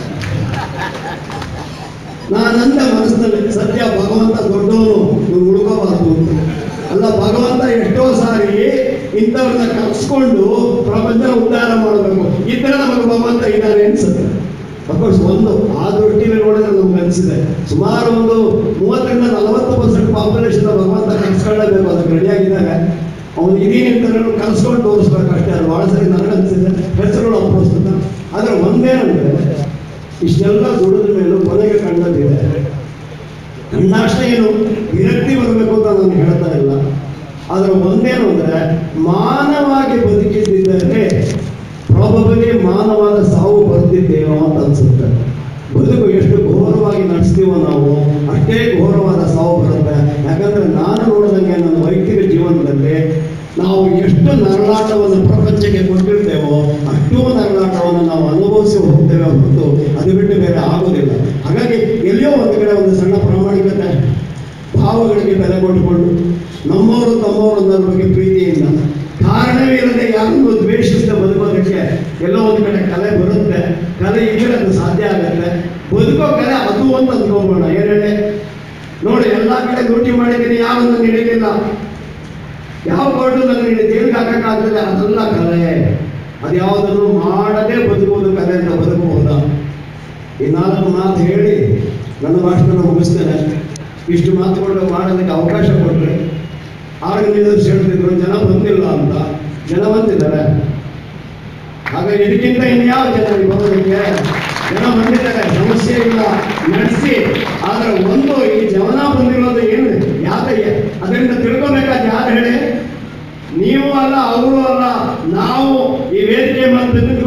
ನಾನಂದ ಮನಸ್ಸಿನಲ್ಲಿ ಸತ್ಯ ಭಗವಂತ ದೊಡ್ಡವನು ನೀವು ಉಳ್ಕೋಬಾರ್ದು ಅಂತ. ಅಲ್ಲ ಭಗವಂತ ಎಷ್ಟೋ ಸಾರಿ ಇಂಥವ್ರನ್ನ ಕರ್ಸ್ಕೊಂಡು ಪ್ರಪಂಚ ಉದ್ಧಾರ ಮಾಡಬೇಕು ಈ ಥರ ನಮಗೆ ಭಗವಂತ ಇದ್ದಾನೆ ಅನ್ಸುತ್ತೆ ಅಫ್ಕೋರ್ಸ್ ಒಂದು ಆ ದೃಷ್ಟಿಯಲ್ಲಿ ನೋಡಿದ್ರೆ ನಮ್ಗೆ ಅನಿಸಿದೆ ಸುಮಾರು ಒಂದು ಮೂವತ್ತರಿಂದ ನಲವತ್ತು ಪರ್ಸೆಂಟ್ ಪಾಪ್ಯುಲೇಷನ್ ಭಗವಂತ ಕರ್ಸ್ಕೊಳ್ಳೇಬೇಕು ಅದಕ್ಕೆ ರೆಡಿಯಾಗಿದ್ದಾರೆ ಅವನು ಇದೀನಿ ಅಂತ ಕಲ್ಸ್ಕೊಂಡು ತೋರಿಸ್ಬೇಕು ಅಷ್ಟೇ ಅದು ಭಾಳ ಸರಿ ನನಗೆ ಅನಿಸಿದೆ ಹೆಸರುಗಳು ಅಪ್ಪಿಸ್ತದೆ ಆದರೆ ಒಂದೇನಂದ್ರೆ ಇಷ್ಟೆಲ್ಲ ದುಡಿದ ಮೇಲೂ ಕೊನೆಗೆ ಕಂಡದಿದೆ ಕಂಡಾಕ್ಷಣ ಏನು ವಿರಕ್ತಿ ಬರಬೇಕು ಅಂತ ನಾನು ಹೇಳ್ತಾ ಇಲ್ಲ ಆದರೆ ಒಂದೇನು ಅಂದರೆ ಮಾನವಾಗಿ ಬದುಕಿದ್ದಿದ್ದರೆ ಪ್ರಾಬಬಲಿ ಮಾನವಾದ ಸಾವು ಬರ್ತಿದ್ದೇನೋ ಅಂತ ಅನ್ಸುತ್ತೆ ಬದುಕು ಎಷ್ಟು ಘೋರವಾಗಿ ನಡೆಸ್ತೀವೋ ನಾವು ಅಷ್ಟೇ ಘೋರವಾದ ಸಾವು ಬರುತ್ತೆ ಯಾಕಂದ್ರೆ ನಾನು ನೋಡಿದಂಗೆ ನನ್ನ ವೈಯಕ್ತಿಕ ಜೀವನದಲ್ಲಿ ನಾವು ಎಷ್ಟು ನರಳಾಟವನ್ನು ಪ್ರಪಂಚಕ್ಕೆ ಕೊಟ್ಟಿರ್ತೇವೋ ಅಷ್ಟೂ ನರಳಾಟವನ್ನು ನಾವು ಅನುಭವಿಸಿ ಹೋಗ್ತೇವೆ ಹೊರತು ಅದು ಬಿಟ್ಟು ಬೇರೆ ಆಗೋದಿಲ್ಲ ಹಾಗಾಗಿ ಎಲ್ಲಿಯೋ ಒಂದು ಕಡೆ ಒಂದು ಸಣ್ಣ ಪ್ರಾಮಾಣಿಕತೆ ಭಾವಗಳಿಗೆ ಬೆಲೆ ಕೊಟ್ಟುಕೊಂಡು ನಮ್ಮವರು ತಮ್ಮವರು ಅನ್ನೋದ್ರ ಬಗ್ಗೆ ಪ್ರೀತಿಯಿಂದ ಕಾರಣವೇ ಇಲ್ಲದೆ ಯಾರನ್ನು ದ್ವೇಷಿಸದೆ ಬದುಕೋದಕ್ಕೆ ಎಲ್ಲೋ ಒಂದು ಕಡೆ ಕಲೆ ಬರುತ್ತೆ ಕಲೆ ಇದ್ರೆ ಅದು ಸಾಧ್ಯ ಆಗುತ್ತೆ ಬದುಕೋ ಕಲೆ ಅದು ಅಂತ ಅಂದ್ಕೊಂಬೋಣ ಏನ್ ಹೇಳಿ ನೋಡಿ ಎಲ್ಲ ಕಡೆ ಡ್ಯೂಟಿ ಮಾಡಿದ್ದೀನಿ ಯಾರನ್ನು ಹಿಡಿಲಿಲ್ಲ ಯಾವ ಕೋರ್ಟು ನನಗೆ ಜೈಲಿಗೆ ಹಾಕಕ್ಕಾಗಲಿಲ್ಲ ಅದೆಲ್ಲ ಕಲೆ ಅದು ಯಾವುದನ್ನು ಮಾಡದೆ ಬದುಕುವುದು ಕಲೆ ಅಂತ ಬದುಕಬಹುದ ಈ ನಾಲ್ಕು ಮಾತು ಹೇಳಿ ನನ್ನ ಭಾಷಣ ಮುಗಿಸ್ತೇನೆ ಇಷ್ಟು ಮಾತುಗಳು ಮಾಡೋದಕ್ಕೆ ಅವಕಾಶ ಕೊಟ್ಟರೆ ಆರ್ಗನೈಸರ್ಸ್ ಹೇಳ್ತಿದ್ರು ಜನ ಬಂದಿಲ್ಲ ಅಂತ ಜನ ಬಂದಿದ್ದಾರೆ ಹಾಗಾಗಿ ಇದಕ್ಕಿಂತ ಇನ್ಯಾವ ಜನ ಇಲ್ಲಿ ಬರೋದಕ್ಕೆ ಜನ ಬಂದಿದ್ದಾರೆ ಸಮಸ್ಯೆ ಇಲ್ಲ ನಡೆಸಿ ಆದ್ರೆ ಒಂದು ಈ ಜವನ ಬಂದಿರೋದು ಏನು ಯಾಕೆ ಅದರಿಂದ ತಿಳ್ಕೊಬೇಕಾದ ಯಾರು ಹೇಳಿ ನೀವು ಅಲ್ಲ ಅವರು ಅಲ್ಲ ನಾವು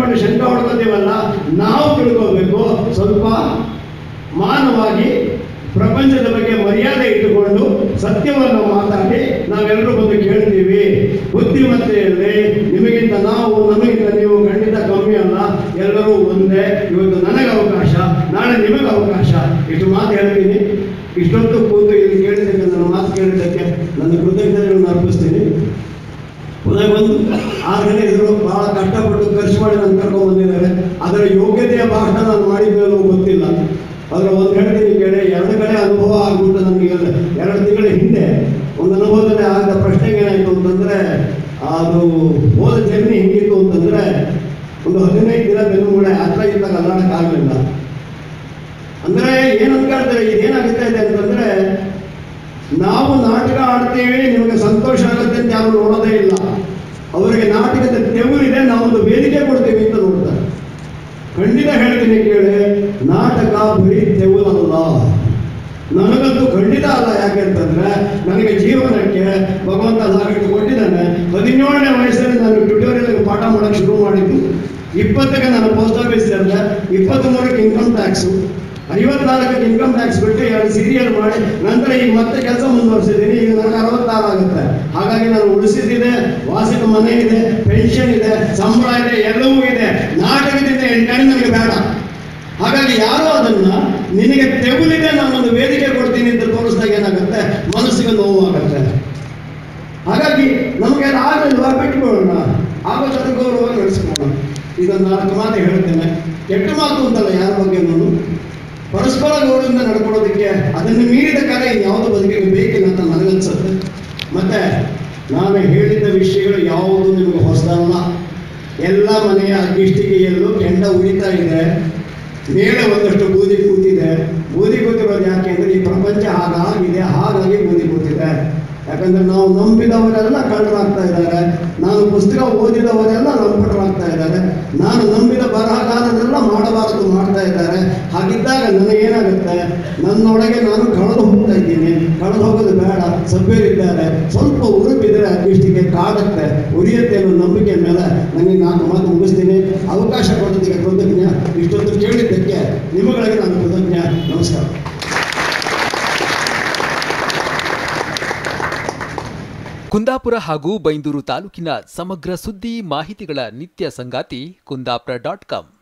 ಕಂಡು ಶಂಕ ಹೊಡ್ಕೋತೀವಲ್ಲ ನಾವು ತಿಳ್ಕೋಬೇಕು ಸ್ವಲ್ಪ ಮಾನವಾಗಿ ಪ್ರಪಂಚದ ಬಗ್ಗೆ ಮರ್ಯಾದೆ ಇಟ್ಟುಕೊಂಡು ಸತ್ಯವನ್ನು ಮಾತಾಡಿ ನಾವೆಲ್ಲರೂ ಬಂದು ಕೇಳ್ತೀವಿ ಬುದ್ಧಿಮತ್ತೆಯಲ್ಲಿ ನಿಮಗಿಂತ ನಾವು ನಮಗಿಂತ ನೀವು ಖಂಡಿತ ಕಮ್ಮಿ ಅಲ್ಲ ಎಲ್ಲರೂ ಒಂದೇ ಇವತ್ತು ನನಗೆ ಅವಕಾಶ ನಾಳೆ ನಿಮಗೆ ಅವಕಾಶ ಇಷ್ಟು ಮಾತು ಹೇಳ್ತೀನಿ ಇಷ್ಟೊತ್ತು ಕೂತು ಇಲ್ಲಿ ಕೇಳಿದ್ದಕ್ಕೆ ನನ್ನ ಮಾತು ಕೇಳಿದ್ದಕ್ಕೆ ನನ್ನ ಕೃತಜ್ಞತೆಗಳನ್ನು ಅರ್ಪಿಸ್ತೀನಿ ಪುನಃ ಬಂದು ಆರು ಗಂಟೆ ಇದ್ರು ಬಹಳ ಕಷ್ಟಪಟ್ಟು ಖರ್ಚು ಮಾಡಿ ನಾನು ಕರ್ಕೊಂಡು ಬಂದಿದ್ದಾರೆ ಅದರ ಯೋಗ್ಯತೆಯ ಭಾಷಣ ನಾನು ಮಾಡಿದ್ಮೇಲೂ ಗೊತ್ತಿಲ್ಲ ಅದರ ಒಂದು ಹೇಳ್ತೀನಿ ಕೇಳಿ ಎರಡು ಕಡೆ ಅನುಭವ ಆಗ್ಬಿಟ್ಟು ನನಗೆ ಎರಡು ತಿಂಗಳ ಹಿಂದೆ ಒಂದು ಅನುಭವದಲ್ಲಿ ಆದ ಪ್ರಶ್ನೆಗೆ ಏನಾಯಿತು ಅಂತಂದರೆ ಅದು ಹೋದ ಜರ್ನಿ ಹೆಂಗಿತ್ತು ಅಂತಂದರೆ ಒಂದು ಹದಿನೈದು ದಿನ ಬೆನ್ನುಮೂಳೆ ಹತ್ರ ಇದ್ದಾಗ ಅಲ್ಲಾಡಕ್ಕೆ ಆಗಲಿಲ್ಲ ಅಂದರೆ ಏನು ಅನ್ಕೊಳ್ತಾರೆ ಇದೇನಾಗ್ತಾ ಇದೆ ಅಂತಂದರೆ ನಾವು ನಾಟಕ ಆಡ್ತೀವಿ ನಿಮಗೆ ಸಂತೋಷ ಆಗುತ್ತೆ ಅಂತ ಯಾರು ನೋಡೋದೇ ಇಲ್ಲ ಅವರಿಗೆ ನಾಟಕದ ತೆವರಿದೆ ನಾವೊಂದು ವೇದಿಕೆ ಕೊಡ್ತೀವಿ ಅಂತ ನೋಡ್ತಾರೆ ಖಂಡಿತ ಹೇಳ್ತೀನಿ ಕೇಳಿ ನಾಟಕ ಬರೀ ತೆವಲಲ್ಲ ನನಗಂತೂ ಖಂಡಿತ ಅಲ್ಲ ಯಾಕೆ ಅಂತಂದ್ರೆ ನನಗೆ ಜೀವನಕ್ಕೆ ಭಗವಂತ ಸಾಕಷ್ಟು ಕೊಟ್ಟಿದ್ದಾನೆ ಹದಿನೇಳನೇ ವಯಸ್ಸಲ್ಲಿ ನಾನು ಟ್ಯುಟೋರಿಯಲ್ ಪಾಠ ಮಾಡಕ್ಕೆ ಶುರು ಮಾಡಿದ್ದು ಇಪ್ಪತ್ತಕ್ಕೆ ನಾನು ಪೋಸ್ಟ್ ಆಫೀಸ್ ಸೇರಿದೆ ಇಪ್ಪತ್ತ್ಮೂರಕ್ಕೆ ಇನ್ಕಮ್ ಟ್ಯಾಕ್ಸು ಐವತ್ನಾಲ್ಕಕ್ಕೆ ಇನ್ಕಮ್ ಟ್ಯಾಕ್ಸ್ ಬಿಟ್ಟು ಎರಡು ಸೀರಿಯಲ್ ಮಾಡಿ ನಂತರ ಈಗ ಮತ್ತೆ ಕೆಲಸ ಮುಂದುವರಿಸಿದ್ದೀನಿ ಈಗ ನನಗೆ ಅರವತ್ತಾರು ಆಗುತ್ತೆ ಹಾಗಾಗಿ ನಾನು ಉಳಿಸಿದ್ದಿದೆ ವಾಸಿಕ ಮನೆ ಇದೆ ಪೆನ್ಷನ್ ಇದೆ ಸಂಬಳ ಇದೆ ಎಲ್ಲವೂ ಇದೆ ನಾಟಕದಿಂದ ಎಂಟನೇ ನನಗೆ ಬೇಡ ಹಾಗಾಗಿ ಯಾರೋ ಅದನ್ನ ನಿನಗೆ ತೆಗುಲಿದೆ ನಾನೊಂದು ವೇದಿಕೆ ಕೊಡ್ತೀನಿ ಅಂತ ತೋರಿಸಿದಾಗ ಏನಾಗುತ್ತೆ ಮನಸ್ಸಿಗೆ ನೋವಾಗುತ್ತೆ ಹಾಗಾಗಿ ನಮಗೆ ಆಗಲ್ವಾ ಬಿಟ್ಕೊಳ್ಳೋಣ ಆಗೋ ಜೊತೆ ಗೌರವ ನಡೆಸ್ಕೊಳ್ಳೋಣ ಇದೊಂದು ನಾಲ್ಕು ಮಾತು ಹೇಳ್ತೇನೆ ಕೆಟ್ಟ ಮಾತು ಅಂತಲ್ಲ ಯಾರ ಬಗ್ಗೆ ನಾನು ಪರಸ್ಪರ ಗೌರವದಿಂದ ನಡ್ಕೊಳ್ಳೋದಕ್ಕೆ ಅದನ್ನು ಮೀರಿದ ಕಾರ್ಯ ಇನ್ಯಾವುದೋ ಬದುಕಿಗೆ ಬೇಕಿಲ್ಲ ಅಂತ ನನಗನ್ಸುತ್ತೆ ಮತ್ತೆ ನಾನು ಹೇಳಿದ ವಿಷಯಗಳು ಯಾವುದು ನಿಮಗೆ ಹೊಸದಲ್ಲ ಎಲ್ಲ ಮನೆಯ ಅಗ್ಗಿಷ್ಟಿಗೆಯಲ್ಲೂ ಕೆಂಡ ಉಳಿತಾ ಇದೆ ಮೇಲೆ ಒಂದಷ್ಟು ಬೂದಿ ಕೂತಿದೆ ಬೂದಿ ಕೂತಿರೋದು ಯಾಕೆ ಅಂದರೆ ಈ ಪ್ರಪಂಚ ಹಾಗಾಗಿದೆ ಹಾಗಾಗಿ ಬೂದಿ ಕೂತಿದೆ ಯಾಕಂದ್ರೆ ನಾವು ನಂಬಿದವರೆಲ್ಲ ಕಳ್ಳರಾಗ್ತಾ ಇದ್ದಾರೆ ನಾನು ಪುಸ್ತಕ ಓದಿದವರೆಲ್ಲ ನಂಬಿಟರಾಗ್ತಾ ಇದ್ದಾರೆ ನಾನು ನಂಬಿದ ಬರಹಗಾರರೆಲ್ಲ ಮಾಡಬಾರದು ಮಾಡ್ತಾ ಇದ್ದಾರೆ ಹಾಗಿದ್ದಾಗ ನನಗೇನಾಗುತ್ತೆ ನನ್ನೊಳಗೆ ನಾನು ಕಳೆದು ಹೋಗ್ತಾ ಇದ್ದೀನಿ ಕಳೆದು ಹೋಗೋದು ಬೇಡ ಸಭ್ಯರಿದ್ದಾರೆ ಸ್ವಲ್ಪ ಉರುಪಿದ್ರೆ ಅಷ್ಟಿಗೆ ಕಾಡುತ್ತೆ ಉರಿಯುತ್ತೆ ಅನ್ನೋ ನಂಬಿಕೆ ಮೇಲೆ ನನಗೆ ನಾಲ್ಕು ಮಾತು ಮುಗಿಸ್ತೀನಿ ಅವಕಾಶ ಕೊಡೋದಕ್ಕೆ ಕೃತಜ್ಞ ಇಷ್ಟೊತ್ತು ಕೇಳಿದ್ದಕ್ಕೆ ನಿಮಗಳಿಗೆ ನಾನು ಕೃತಜ್ಞ ನಮಸ್ಕಾರ ಕುಂದಾಪುರ ಹಾಗೂ ಬೈಂದೂರು ತಾಲೂಕಿನ ಸಮಗ್ರ ಸುದ್ದಿ ಮಾಹಿತಿಗಳ ನಿತ್ಯ ಸಂಗಾತಿ ಕುಂದಾಪುರ ಡಾಟ್ ಕಾಮ್